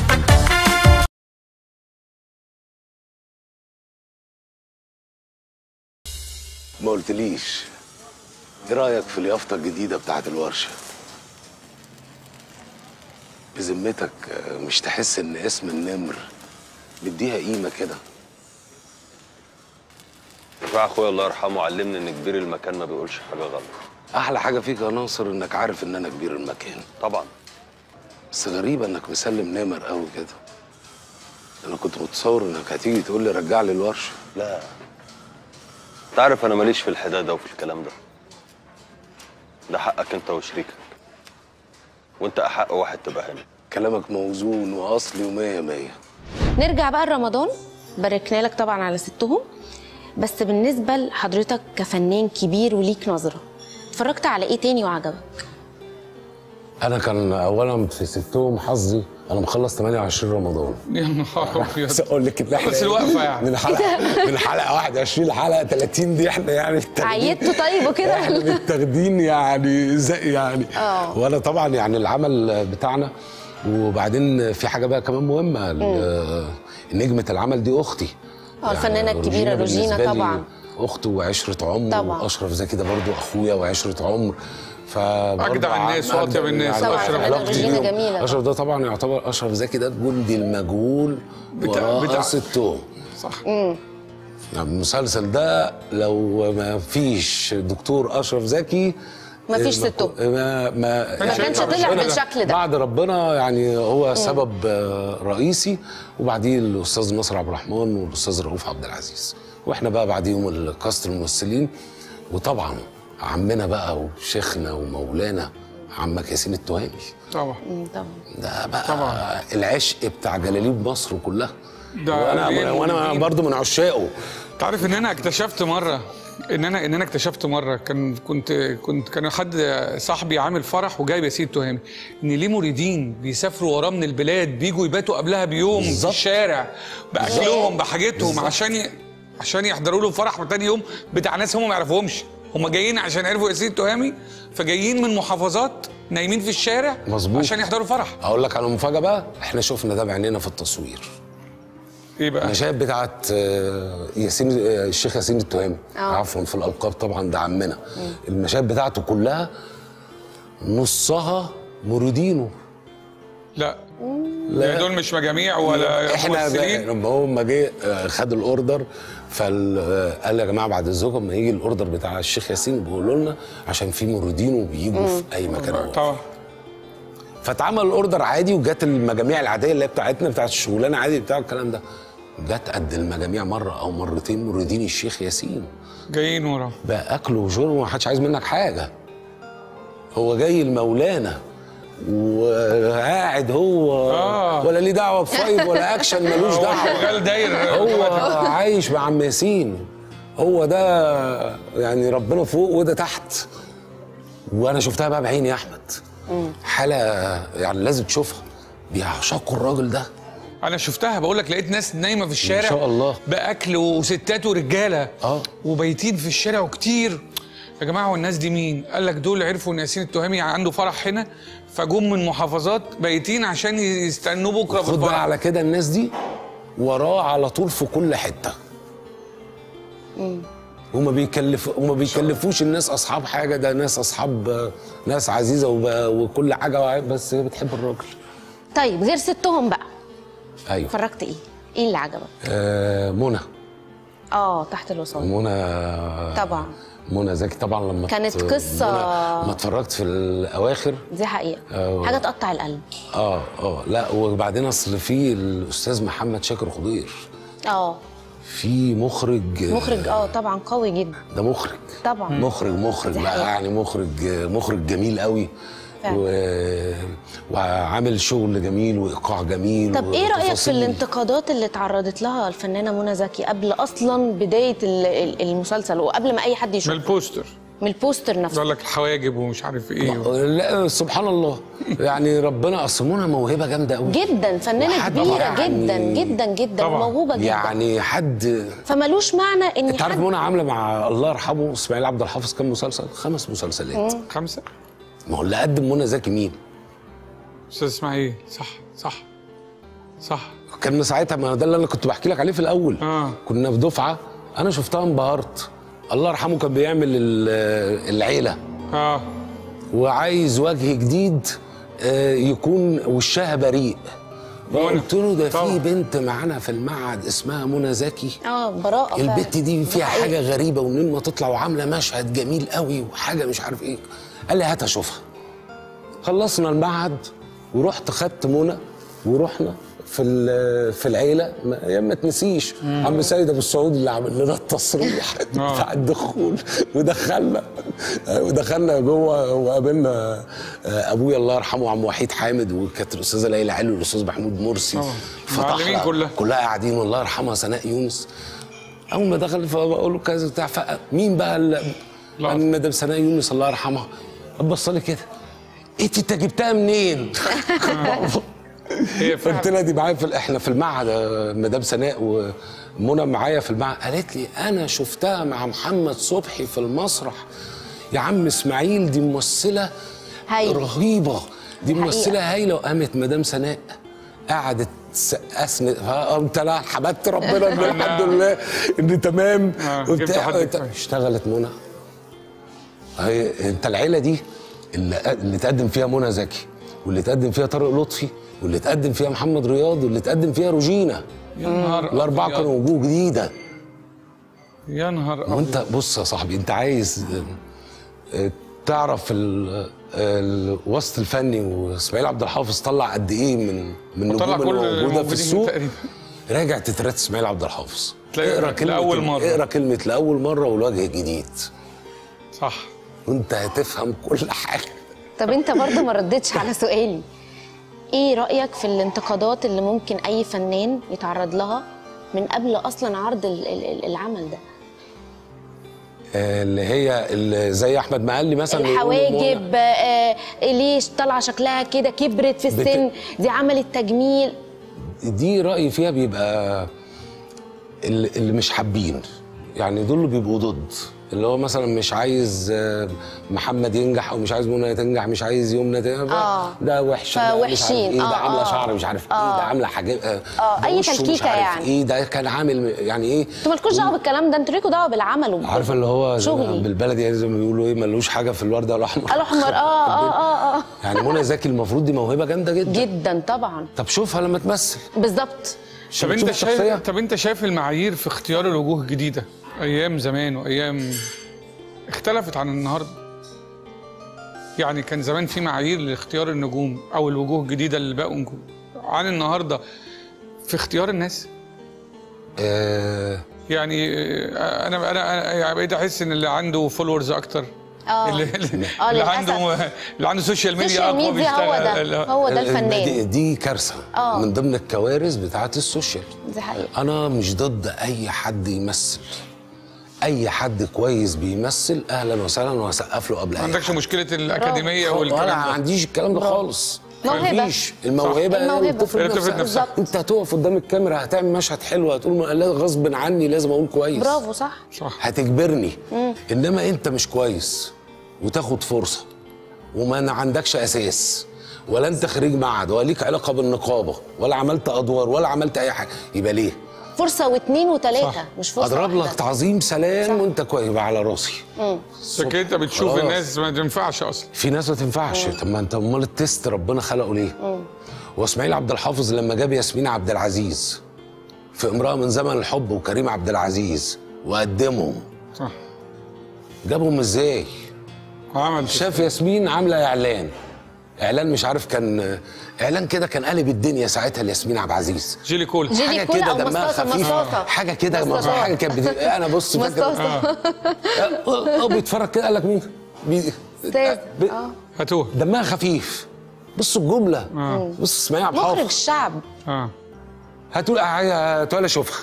ما قلتليش ايه رايك في اليافطه الجديده بتاعت الورشه بذمتك آه، مش تحس ان اسم النمر مديها قيمه كده رفاع اخويا الله يرحمه علمني ان كبير المكان ما بيقولش حاجه غلط احلى حاجه فيك يا ناصر انك عارف ان انا كبير المكان طبعا بس غريبه انك مسلم نمر قوي كده انا كنت متصور انك هتيجي تقول لي رجع لي الورشه لا انت عارف انا ماليش في الحداده وفي الكلام ده ده حقك انت وشريكك وانت احق واحد تبقى هنا كلامك موزون واصلي ومية مية نرجع بقى لرمضان باركنا لك طبعا على ستهم بس بالنسبه لحضرتك كفنان كبير وليك نظره اتفرجت على ايه تاني وعجبك انا كان اولا في ستهم حظي انا مخلص 28 رمضان يا نهار بس ابيض اقول لك ان احنا بس الوقفة يعني. من حلقه من حلقه 21 لحلقه 30 دي احنا يعني متاخدين- عيدتوا طيب وكده احنا ولا؟ متاخدين يعني زي يعني اه. وانا طبعا يعني العمل بتاعنا وبعدين في حاجه بقى كمان مهمه ال- نجمه العمل دي اختي اه الفنانه الكبيره روجينا بالنسبة لي طبعا اخت وعشره عمر طبعا. واشرف زكي ده برضو اخويا وعشره عمر فبرضو أجدع الناس عم- وأطيب الناس. يعني طبعا، علاقتي الفنانة روجينا بيهم. جميلة. اشرف ده طبعا يعتبر اشرف زكي ده الجندي المجهول بتاع- وراء بتاع- ستهم صح يعني المسلسل ده لو ما فيش دكتور اشرف زكي ما فيش ما- ستهم. ما ما ما كانش طلع ربنا- بالشكل ده. بعد ربنا يعني هو سبب آه، رئيسي وبعديه الاستاذ نصر عبد الرحمن والاستاذ رؤوف عبد العزيز واحنا بقى بعديهم الكاست الممثلين وطبعا عمنا بقى وشيخنا ومولانا عمك ياسين التهامي طبعا مم، طبعا ده بقى طبعا. العشق بتاع جلاليب مصر كلها ده وانا ليه وانا الموجودين؟ برضو من عشاقه تعرف ان انا اكتشفت مره ان انا ان انا اكتشفت مره كان كنت كنت كان حد صاحبي عامل فرح وجايب ياسين التهامي ان ليه مريدين بيسافروا وراه من البلاد بيجوا يباتوا قبلها بيوم بالظبط. في الشارع باكلهم بحاجتهم عشان ي... عشان يحضروا له فرح تاني يوم بتاع ناس هم ما يعرفوهمش هم جايين عشان عرفوا ياسين التهامي فجايين من محافظات نايمين في الشارع مظبوط. عشان يحضروا فرح اقول لك على مفاجاه بقى احنا شفنا ده بعينينا في التصوير ايه بقى المشاهد بتاعت آه، ياسين آه، الشيخ ياسين التهامي آه. عفوا في الالقاب طبعا ده عمنا المشاهد بتاعته كلها نصها مريدينه لا لا. دول مش مجاميع ولا احنا بقى ممثلين لما هو ما جه آه، خد الاوردر فقال يا جماعه بعد الزوجه لما يجي الاوردر بتاع الشيخ ياسين بيقولوا لنا عشان في مريدينه بيجوا في اي مكان هو طبعا فاتعمل الاوردر عادي وجت المجاميع العاديه اللي هي بتاعتنا بتاعت الشغلانه عادي بتاع الكلام ده جت قد المجاميع مره او مرتين مريدين الشيخ ياسين جايين ورا بقى اكل وشرب وما حدش عايز منك حاجه هو جاي المولانا وقاعد هو آه. ولا ليه دعوه بفايف ولا اكشن ملوش هو دعوه شغال داير هو عايش مع عم ياسين هو ده يعني ربنا فوق وده تحت وانا شفتها بقى بعيني يا احمد حاله يعني لازم تشوفها بيعشقوا الراجل ده انا شفتها بقول لك لقيت ناس نايمه في الشارع إن شاء الله. باكل وستات ورجاله آه. وبايتين في الشارع وكتير يا جماعه والناس دي مين قال لك دول عرفوا ان ياسين التهامي عنده فرح هنا فجم من محافظات بايتين عشان يستنوا بكره في خد بقى الفرح على كده الناس دي وراه على طول في كل حته وما بيكلف وما بيكلفوش الناس اصحاب حاجه ده ناس اصحاب آه، ناس عزيزه وب... وكل حاجه بس هي بتحب الراجل طيب غير ستهم بقى ايوه اتفرجت ايه؟ ايه اللي عجبك؟ آه منى اه تحت الوصال منى طبعا منى زكي طبعا لما كانت ت- قصة- منى- لما اتفرجت في الاواخر دي حقيقه آه. حاجه تقطع القلب اه اه لا وبعدين اصل في الاستاذ محمد شاكر خضير اه في مخرج مخرج اه طبعا قوي جدا ده مخرج طبعا مخرج مخرج دي بقى حقيقة. يعني مخرج مخرج جميل قوي فعلا. و... وعامل شغل جميل وايقاع جميل طب ايه رايك في وتفاصيل. الانتقادات اللي اتعرضت لها الفنانه منى زكي قبل اصلا بدايه ال- ال- المسلسل وقبل ما اي حد من يشوف البوستر من البوستر نفسه قال لك الحواجب ومش عارف ايه لا سبحان الله يعني ربنا اصل منى موهبه جامده قوي جدا فنانه وحد كبيره يعني- جدا جدا جدا طبعا. وموهوبه جدا يعني حد فملوش معنى ان انت عارف حد منى عامله مع الله يرحمه اسماعيل عبد الحافظ كام مسلسل؟ خمس مسلسلات خمسه ما هو اللي قدم منى زكي مين؟ استاذ اسماعيل صح صح صح كان ساعتها ما ده اللي انا كنت بحكي لك عليه في الاول آه. كنا في دفعه انا شفتها انبهرت الله يرحمه كان بيعمل ال- العيله اه وعايز وجه جديد آه، يكون وشها بريء منى. قلت له ده طبعا. في بنت معانا في المعهد اسمها منى زكي اه براءه فعلا. البت دي فيها حقيقي. حاجه غريبه ومنين ما تطلع وعامله مشهد جميل قوي وحاجه مش عارف ايه قال لي هات اشوفها خلصنا المعهد ورحت خدت منى ورحنا في ال- في العيله ما- يا ما تنسيش عم سيد ابو السعود اللي عمل لنا التصريح آه. بتاع الدخول ودخلنا ودخلنا جوه وقابلنا ابويا الله يرحمه عم وحيد حامد وكانت الاستاذه ليلى علي والاستاذ محمود مرسي طبعا. فتحنا معلمين كلها. كلها قاعدين والله يرحمها سناء يونس اول ما دخل فبقول له كذا بتاع ف- مين بقى ال- لا. قال مدام سناء يونس الله يرحمها بص لي كده انت انت جبتها منين؟ هي قلت فعلا لها دي معايا في ال- احنا في المعهد آه، مدام سناء ومنى معايا في المعهد قالت لي انا شفتها مع محمد صبحي في المسرح يا عم اسماعيل دي ممثله هايلة. رهيبه دي دي ممثله هايله وقامت مدام سناء قعدت اسند قمت لا حمدت ربنا إن الحمد لله ان تمام آه، جبت وبتاع حد كويس. اشتغلت منى هي انت العيله دي اللي, اللي تقدم فيها منى زكي واللي تقدم فيها طارق لطفي واللي تقدم فيها محمد رياض واللي تقدم فيها روجينا يا نهار الاربعه أبيض. كانوا وجوه جديده يا نهار أبيض. وانت بص يا صاحبي انت عايز آه، تعرف ال- الوسط الفني واسماعيل عبد الحافظ طلع قد ايه من من وطلع النجوم كل اللي موجوده في الموجودين السوق تقريبا. راجع تترات اسماعيل عبد الحافظ تلاقي اقرا كلمه لأول مرة. اقرا كلمه لاول مره والوجه جديد صح وانت هتفهم كل حاجه طب انت برضه ما ردتش على سؤالي ايه رايك في الانتقادات اللي ممكن اي فنان يتعرض لها من قبل اصلا عرض ال- ال- ال- العمل ده آه، اللي هي اللي زي احمد مقلي مثلا يقولوا الحواجب آه ليش طالعه شكلها كده كبرت في بت- السن دي عملت تجميل دي رأيي فيها بيبقى اللي اللي مش حابين يعني دول اللي بيبقوا ضد اللي هو مثلا مش عايز آه، محمد ينجح او مش عايز منى تنجح مش عايز يمنى تنجح آه. ده وحش ده مش عارف فوحشين. ايه ده آه، عامله آه. شعر مش عارف ايه آه. ده عامله حاجه آه آه، ده أي وشه مش تلكيكة عارف يعني. ايه ده كان عامل يعني ايه انتوا مالكوش دعوه بالكلام ده انتوا ليكوا دعوه بالعمل وب- عارفه اللي هو زي ما شغلي. بالبلدي يعني زي ما بيقولوا ايه ملوش حاجه في الورده الاحمر الاحمر اه اه اه اه يعني منى زكي المفروض دي موهبه جامده جدا جدا طبعا طب شوفها لما تمثل بالظبط طب انت بتشوف شايف الشخصية؟ طب انت شايف المعايير في اختيار الوجوه الجديده ايام زمان وايام اختلفت عن النهارده يعني كان زمان في معايير لاختيار النجوم او الوجوه الجديده اللي بقوا نجوم عن النهارده في اختيار الناس آه يعني آه، انا انا انا يعني بقيت احس ان اللي عنده فولورز اكتر اه اللي, آه، اللي للأسف. عنده اللي عنده سوشيال ميديا السوشيال اقوى ميديا هو بيشتغل ده هو ده دي, الفنان دي كارثه آه. من ضمن الكوارث بتاعت السوشيال دي حقيقه انا مش ضد اي حد يمثل اي حد كويس بيمثل اهلا وسهلا واسقف له قبل ما اي عندكش حد مشكله الاكاديميه ولا والكلام ده عنديش الكلام ده خالص موهبة. مفيش الموهبه هي اللي الموهبة. بتفرض هي بتفرض نفسها نفسها. بالظبط. انت هتقف قدام الكاميرا هتعمل مشهد حلو هتقول ما- لا، غصب عني لازم اقول كويس برافو صح صح هتجبرني انما انت مش كويس وتاخد فرصه وما عندكش اساس ولا انت خريج معهد ولا ليك علاقه بالنقابه ولا عملت ادوار ولا عملت اي حاجه يبقى ليه؟ فرصه واثنين وثلاثه صح. مش فرصه اضرب واحدة. لك تعظيم سلام صح. وانت كويس يبقى على راسي لكن انت بتشوف خلاص. الناس ما تنفعش اصلا في ناس ما تنفعش طب ما انت امال التست ربنا خلقه ليه؟ واسماعيل عبد الحافظ لما جاب ياسمين عبد العزيز في امراه من زمن الحب وكريم عبد العزيز وقدمهم صح جابهم ازاي؟ عمل شاف ياسمين عامله اعلان اعلان مش عارف كان اعلان كده كان قلب الدنيا ساعتها لياسمين عبد العزيز جيلي كول جيلي حاجه كولا كده أو دمها مصاصة، خفيف مصاصة. حاجه كده مصاصة. حاجه كانت بت... انا بص فاكر مصاصة. اه بيتفرج كده قال لك مين بي... أستاذ. ب... اه هاتوه دمها خفيف بص الجمله اه بص اسماعيل عبد مخرج الحافظ الشعب اه هاتوا هاتوا اشوفها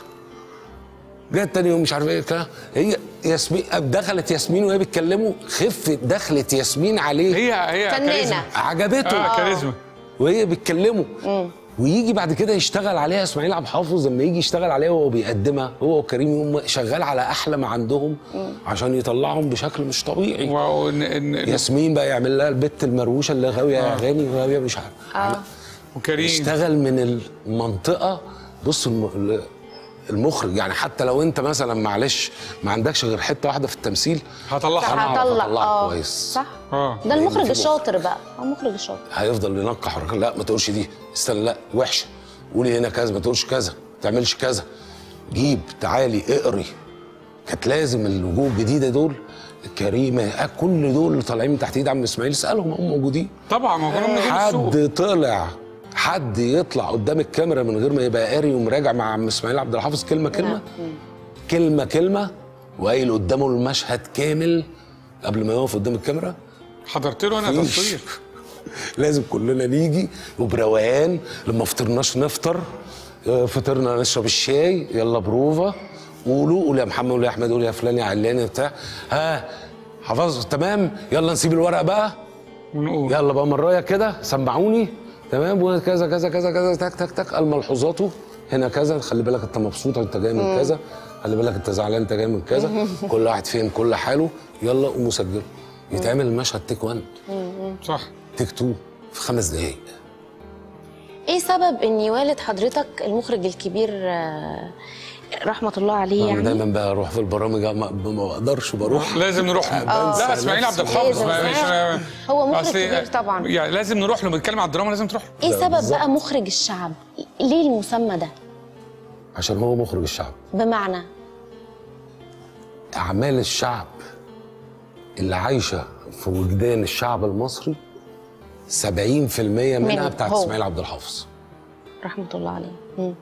جت تاني يوم مش عارف ايه الكلام هي ياسمين دخلت ياسمين وهي بتكلمه خفت دخلت ياسمين عليه هي هي فنانة. كاريزما عجبته اه كاريزما وهي بتكلمه ويجي بعد كده يشتغل عليها اسماعيل عبد الحافظ لما يجي يشتغل عليها وهو بيقدمها هو وكريم يوم شغال على احلى ما عندهم عشان يطلعهم بشكل مش طبيعي وإن إن ياسمين بقى يعمل لها البت المروشه اللي غاويه اغاني وغاويه مش عارف اه وكريم اشتغل من المنطقه بص الم- المخرج يعني حتى لو انت مثلا معلش ما عندكش غير حته واحده في التمثيل هطلعها أنا هعرف هطلع أطلعك اه كويس. صح اه ده المخرج في الشاطر بقى هو المخرج الشاطر هيفضل ينقح حركات لا ما تقولش دي استنى لا وحشه قولي هنا كذا ما تقولش كذا ما تعملش كذا جيب تعالي اقري كانت لازم الوجوه الجديده دول كريمه آه، كل دول اللي طالعين من تحت ايد عم اسماعيل اسالهم هم موجودين طبعا ما كنا بنجيب السوق حد طلع حد يطلع قدام الكاميرا من غير ما يبقى قاري ومراجع مع عم اسماعيل عبد الحافظ كلمه كلمه مم. كلمه كلمه وقايل قدامه المشهد كامل قبل ما يقف قدام الكاميرا حضرت له انا مفيش. تصوير لازم كلنا نيجي وبروقان لما فطرناش نفطر آه، فطرنا نشرب الشاي يلا بروفا قولوا قول يا محمد قول يا احمد قول يا فلان يا علاني بتاع ها حفظت تمام يلا نسيب الورق بقى ونقول يلا بقى مرايه كده سمعوني تمام وكذا كذا كذا كذا تك تك تك قال ملحوظاته هنا كذا خلي بالك انت مبسوط انت جاي من كذا خلي بالك انت زعلان انت جاي من كذا كل واحد فين كل حاله يلا قوموا سجلوا يتعمل المشهد تيك 1 صح تيك 2 في خمس دقايق ايه سبب ان والد حضرتك المخرج الكبير آه، رحمه الله عليه انا يعني دايما بروح في البرامج ما, ما بقدرش بروح لازم نروح له بنسى لا اسماعيل عبد الحافظ لازم. ما- مش هو مخرج أصل- كبير طبعا. يعني لازم نروح له بنتكلم على الدراما لازم تروح له ايه سبب بالظبط. بقى مخرج الشعب ليه المسمى ده عشان هو مخرج الشعب بمعنى اعمال الشعب اللي عايشه في وجدان الشعب المصري 70% منها منه بتاعت هو. اسماعيل عبد الحافظ رحمه الله عليه مم.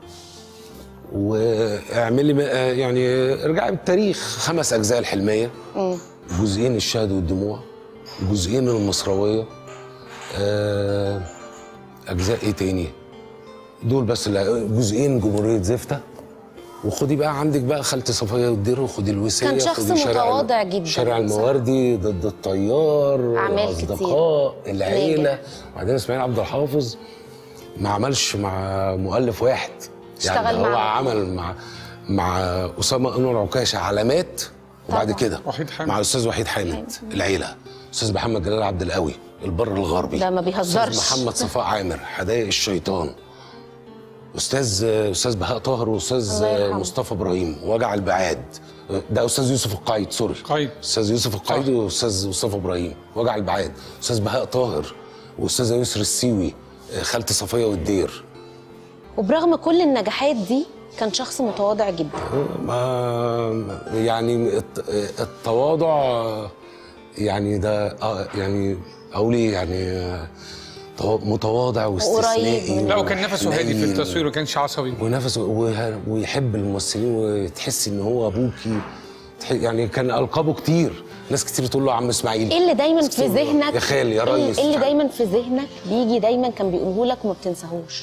واعملي م- آه يعني ارجعي بالتاريخ خمس اجزاء الحلميه مم. جزئين الشهد والدموع جزئين المصرويه آه، اجزاء ايه تاني دول بس اللي جزئين جمهوريه زفته وخدي بقى عندك بقى خالتي صفيه والدير وخدي الوسيه كان شخص خدي شارع الم- متواضع جدا. شارع صح. المواردي ضد الطيار أعمال كتير. الاصدقاء العيله ناجح. وبعدين اسماعيل عبد الحافظ ما عملش مع مؤلف واحد يعني اشتغل هو مع- عمل مع مع اسامه انور عكاشه علامات وبعد طبعا. كده وحيد حامد. مع الاستاذ وحيد حامد العيله استاذ محمد جلال عبد القوي البر الغربي ده ما بيهزرش. استاذ محمد صفاء عامر حدائق الشيطان استاذ استاذ بهاء طاهر واستاذ الله يرحمه. مصطفى ابراهيم وجع البعاد ده استاذ يوسف القايد سوري قايد. استاذ يوسف القايد واستاذ مصطفى ابراهيم وجع البعاد استاذ بهاء طاهر واستاذه يسر السيوي خالتي صفيه والدير وبرغم كل النجاحات دي كان شخص متواضع جدا ما يعني الت- التواضع يعني ده آه، يعني اقول ايه يعني آه، تو- متواضع واستثنائي قريب. لا وكان نفسه هادي في وحنين. التصوير وما كانش عصبي ونفسه وه- ويحب الممثلين وتحس ان هو ابوكي تح- يعني كان القابه كتير ناس كتير تقول له عم اسماعيل ايه اللي دايما ناس في كتير تقول له ذهنك يا خالي يا إيه- ريس ايه اللي مش عارف. دايما في ذهنك بيجي دايما كان بيقوله لك وما بتنساهوش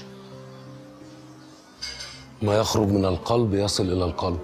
ما يخرج من القلب يصل الى القلب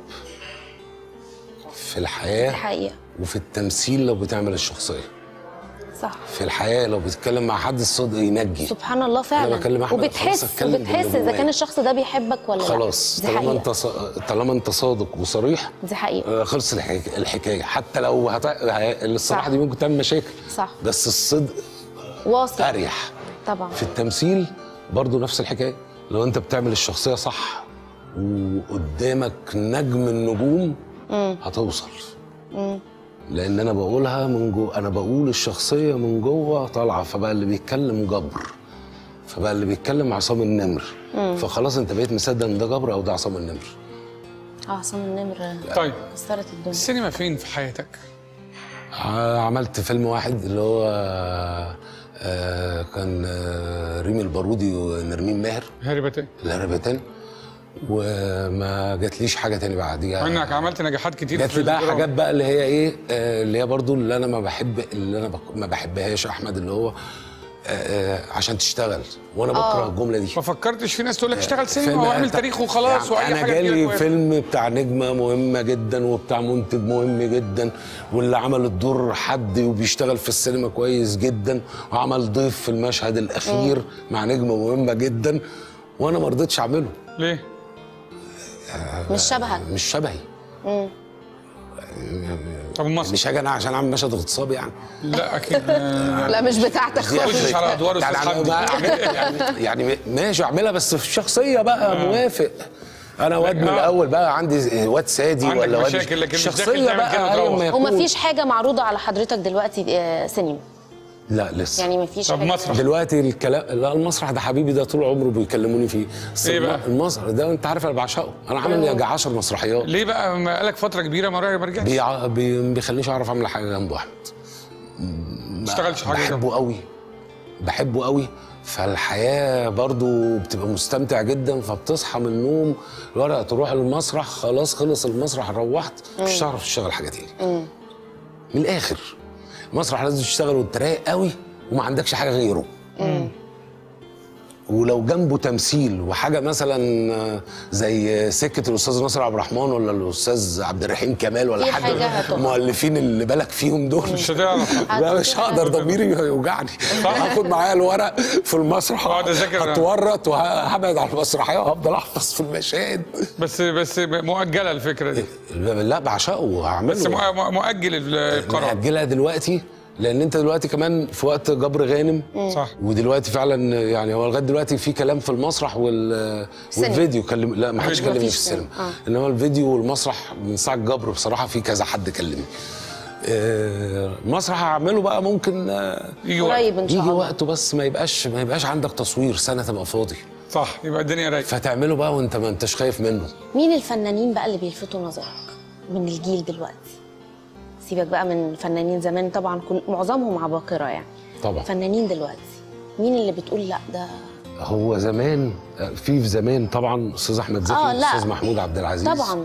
في الحياه الحقيقه وفي التمثيل لو بتعمل الشخصيه صح في الحياه لو بتتكلم مع حد الصدق ينجي سبحان الله فعلا بكلم أحمد، خلاص وبتحس أتكلم وبتحس باللي اذا جوايا. كان الشخص ده بيحبك ولا لا خلاص دي طالما حقيقة. انت ص... طالما انت صادق وصريح دي حقيقه آه، خلص الحكايه الحكايه حتى لو هت... ه- الصراحه صح. دي ممكن تعمل مشاكل صح بس الصدق واثق اريح طبعا في التمثيل برضو نفس الحكايه لو انت بتعمل الشخصيه صح وقدامك نجم النجوم هتوصل لان انا بقولها من جوه انا بقول الشخصيه من جوه طالعه فبقى اللي بيتكلم جبر فبقى اللي بيتكلم عصام النمر فخلاص انت بقيت مصدق ان ده جبر او ده عصام النمر اه عصام النمر طيب كسرت الدنيا السينما فين في حياتك؟ ع- عملت فيلم واحد اللي هو آه، كان آه، ريمي البارودي ونرمين ماهر هربتين الهربتان وما جاتليش حاجه تاني بعديها مع انك عملت نجاحات كتير جات في لي بقى الدراما. حاجات بقى اللي هي ايه آه، اللي هي برضو اللي انا ما بحب اللي انا بك- ما بحبهاش احمد اللي هو آه، آه، عشان تشتغل وانا بكره الجمله دي ما فكرتش في ناس تقول لك اشتغل فيلم سينما واعمل بتاع- تاريخ وخلاص يعني واي انا حاجه تجيلك جالي كويس. فيلم بتاع نجمه مهمه جدا وبتاع منتج مهم جدا واللي عمل الدور حد وبيشتغل في السينما كويس جدا وعمل ضيف في المشهد الاخير مع نجمه مهمه جدا وانا ما رضيتش اعمله ليه؟ مش شبهك مش شبهي طب مصر مش هاجي انا عشان اعمل مشهد اغتصابي يعني لا اكيد آه، لا مش بتاعتك دي خالص تخش على أدوار يعني أستاذ أنا حمدي. بقى أعمل- يعني, يعني ماشي اعملها بس في شخصيه بقى موافق انا واد من آه. الاول بقى عندي واد سادي عندك ولا واد مشاكل، لكن مش داخل شخصيه تعمل كده بقى وتروح. ايا ما يكون ومفيش حاجه معروضه على حضرتك دلوقتي آه، سينما لا لسه يعني مفيش طب حاجه مسرح دلوقتي الكلام لا المسرح ده حبيبي ده طول عمره بيكلموني فيه بس إيه الم- بقى؟ المسرح ده انت عارف انا بعشقه انا عامل يجي 10 مسرحيات ليه بقى ما قالك فتره كبيره ما ما رجعتش بيع... بي... ما بيخلينيش اعرف اعمل حاجه جنبه احمد ما اشتغلش حاجه بحبه قوي بحبه قوي فالحياه برضو بتبقى مستمتع جدا فبتصحى من النوم الورقه تروح المسرح خلاص خلص المسرح روحت مش هتعرف تشتغل حاجه تاني من الاخر المسرح لازم تشتغل وانت رايق قوي وما عندكش حاجه غيره ولو جنبه تمثيل وحاجه مثلا آه، زي سكه الاستاذ ناصر عبد الرحمن ولا الاستاذ عبد الرحيم كمال ولا في حد حاجة من هتقع. المؤلفين اللي بالك فيهم دول مش هتعرف لا مش هقدر ضميري يوجعني هاخد معايا الورق في المسرح اقعد أذاكر. هتورط وهبعد على المسرحيه وهفضل احفظ في المشاهد بس بس مؤجله الفكره دي لا بعشقه بس وهعمله مؤ- مؤ- مؤجل القرار مأجلها دلوقتي لان انت دلوقتي كمان في وقت جبر غانم صح ودلوقتي فعلا يعني هو لغايه دلوقتي في كلام في المسرح وال والفيديو كلم لا ما حدش فيديو. كلمني في مفيش السينما سينما. آه. انما الفيديو والمسرح من ساعه جبر بصراحه في كذا حد كلمني آه، المسرح هعمله بقى ممكن آه، يجي وقت قريب ان شاء يجي الله وقته بس ما يبقاش ما يبقاش عندك تصوير سنه تبقى فاضي صح يبقى الدنيا رايقه فتعمله بقى وانت ما انتش خايف منه مين الفنانين بقى اللي بيلفتوا نظرك من الجيل دلوقتي سيبك بقى من فنانين زمان طبعا كل معظمهم عباقرة يعني طبعا فنانين دلوقتي مين اللي بتقول لا ده هو زمان في في زمان طبعا استاذ احمد زكي آه، لا. استاذ محمود عبد العزيز طبعا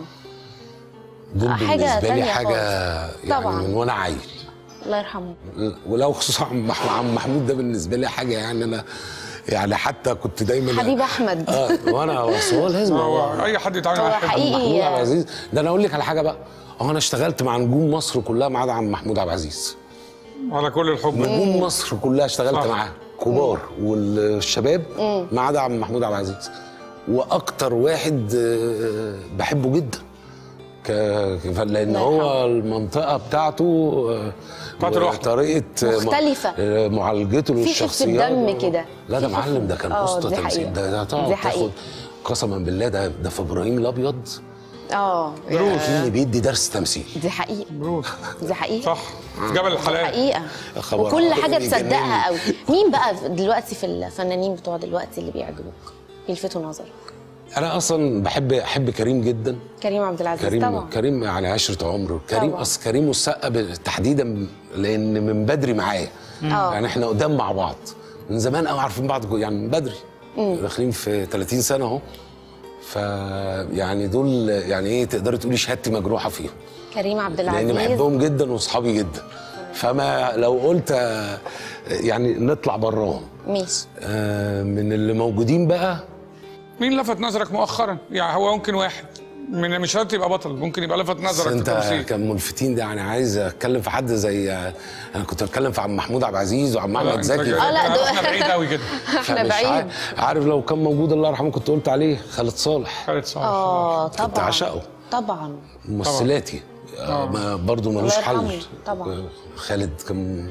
دول حاجة بالنسبه لي تانية حاجه خالص. يعني طبعاً. من وانا عيل الله يرحمه ولو خصوصا عم مح- عم محمود ده بالنسبه لي حاجه يعني انا يعني حتى كنت دايما حبيب احمد اه وانا أصل هو لازم هو هو اي حد يتعامل هو مع حد حقيقي. محمود عبد العزيز ده انا اقول لك على حاجه بقى هو انا اشتغلت مع نجوم مصر كلها ما عدا عم محمود عبد العزيز على كل الحب نجوم مصر كلها اشتغلت صح. معاه كبار والشباب ما عدا عم محمود عبد العزيز واكتر واحد آه، بحبه جدا ك... ك- لان الله هو المنطقه بتاعته آه، بتاعته لوحده. طريقه آه، مختلفة. آه، معالجته في خفة للشخصيات دم كده. لا ده في معلم خفة- ده كان آه، اسطى دي تمثيل حقيقة. ده ده تقعد دي حقيقة. تاخد قسما بالله ده ده في ابراهيم الابيض اه اللي بيدي درس تمثيل دي حقيقة بروس دي حقيقة صح في جبل الحلال حقيقة خبر وكل أبيض حاجة يجنني. تصدقها قوي مين بقى دلوقتي في الفنانين بتوع دلوقتي اللي بيعجبوك بيلفتوا نظرك انا اصلا بحب احب كريم جدا كريم عبد العزيز كريم طبعا كريم يعني عشرة عمر كريم طبعا. اصل كريم والسقا ب- تحديدا لان من بدري معايا اه يعني احنا قدام مع بعض من زمان قوي عارفين بعض يعني من بدري داخلين في 30 سنه اهو ف يعني دول يعني ايه تقدري تقولي شهادتي مجروحه فيهم كريم عبد لاني العزيز بحبهم جدا واصحابي جدا فما لو قلت آه، يعني نطلع براهم ماشي آه، من اللي موجودين بقى مين لفت نظرك مؤخرا يعني هو ممكن واحد من مش شرط يبقى بطل ممكن يبقى لفت بس نظرك في انت التمثيل كان ملفتين ده يعني عايز اتكلم في حد زي انا كنت بتكلم في عم محمود عبد العزيز وعم لا، احمد انت زكي كده- آه، لا، ده- احنا بعيد قوي كده احنا فمش بعيد عارف, عارف لو كان موجود الله يرحمه كنت قلت عليه خالد صالح خالد صالح اه كنت طبعا عشقه طبعا ممثلاتي آه، ما برضه ملوش الله حل يرحمه، طبعا. آه، خالد كان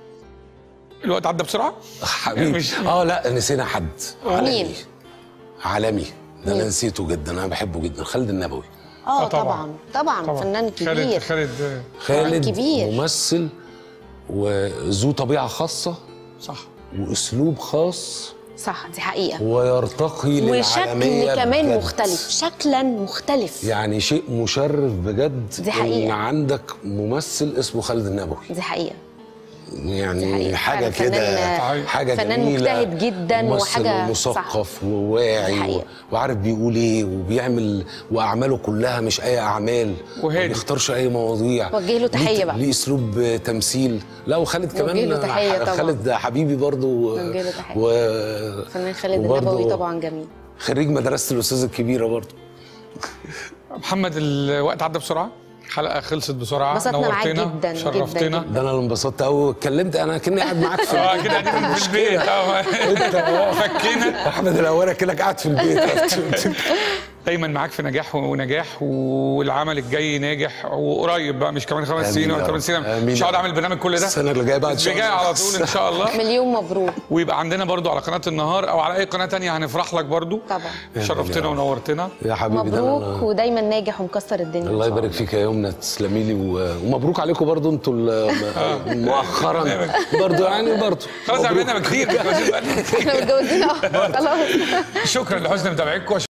الوقت عدى بسرعه حبيبي مش- اه لا نسينا حد عالمي مين؟ عالمي ده انا مين؟ نسيته جدا انا بحبه جدا خالد النبوي اه آه، طبعاً. طبعا طبعا طبعا فنان خالد كبير خالد خالد كبير. ممثل وذو طبيعه خاصه صح واسلوب خاص صح دي حقيقة ويرتقي للعالميه وشكل كمان بجد. مختلف شكلا مختلف يعني شيء مشرف بجد دي حقيقة. ان عندك ممثل اسمه خالد النبوي دي حقيقة دي يعني حقيقة. حاجه فعلا كده فنان- حاجه فنان جميله مجتهد جداً ممثل وحاجة مثقف دي وواعي و... حقيقة. وعارف بيقول ايه وبيعمل واعماله كلها مش اي اعمال وهادي. ما بيختارش اي مواضيع وجه له تحية ليه- بقى. ليه اسلوب تمثيل لا وخالد وجه كمان له تحية ح- طبعاً. خالد حبيبي برضو وجه له تحية. و... فنان خالد وبرضه النبوي طبعا جميل خريج مدرسه الاستاذ الكبيره برضو محمد الوقت عدى بسرعه الحلقه خلصت بسرعه انبسطنا معاك نورتنا جداً، شرفتنا جداً. ده انا اللي انبسطت قوي اتكلمت انا كني قاعد معاك في اه كده قاعدين في البيت اه انت فكينا احمد الاولى كانك قاعد في البيت دايما معاك في نجاح ونجاح والعمل الجاي ناجح وقريب بقى مش كمان خمس آمين سنين يا ولا رب. ثمان سنين آمين مش يا هقعد رب. اعمل برنامج كل ده السنة اللي جايه بقى ان شاء اللي جاي الله على طول ان شاء الله مليون مبروك ويبقى عندنا برضو على قناه النهار او على اي قناه تانية هنفرح لك برضو طبعا شرفتنا ونورتنا يا حبيبي ده مبروك أنا- ودايما ناجح ومكسر الدنيا الله يبارك فيك يا يمنى تسلمي لي و... ومبروك عليكم برضو انتوا ال- مؤخرا برضو يعني برضو خلاص مبروك. عملنا كتير احنا متجوزين اه خلاص شكرا لحسن متابعتكم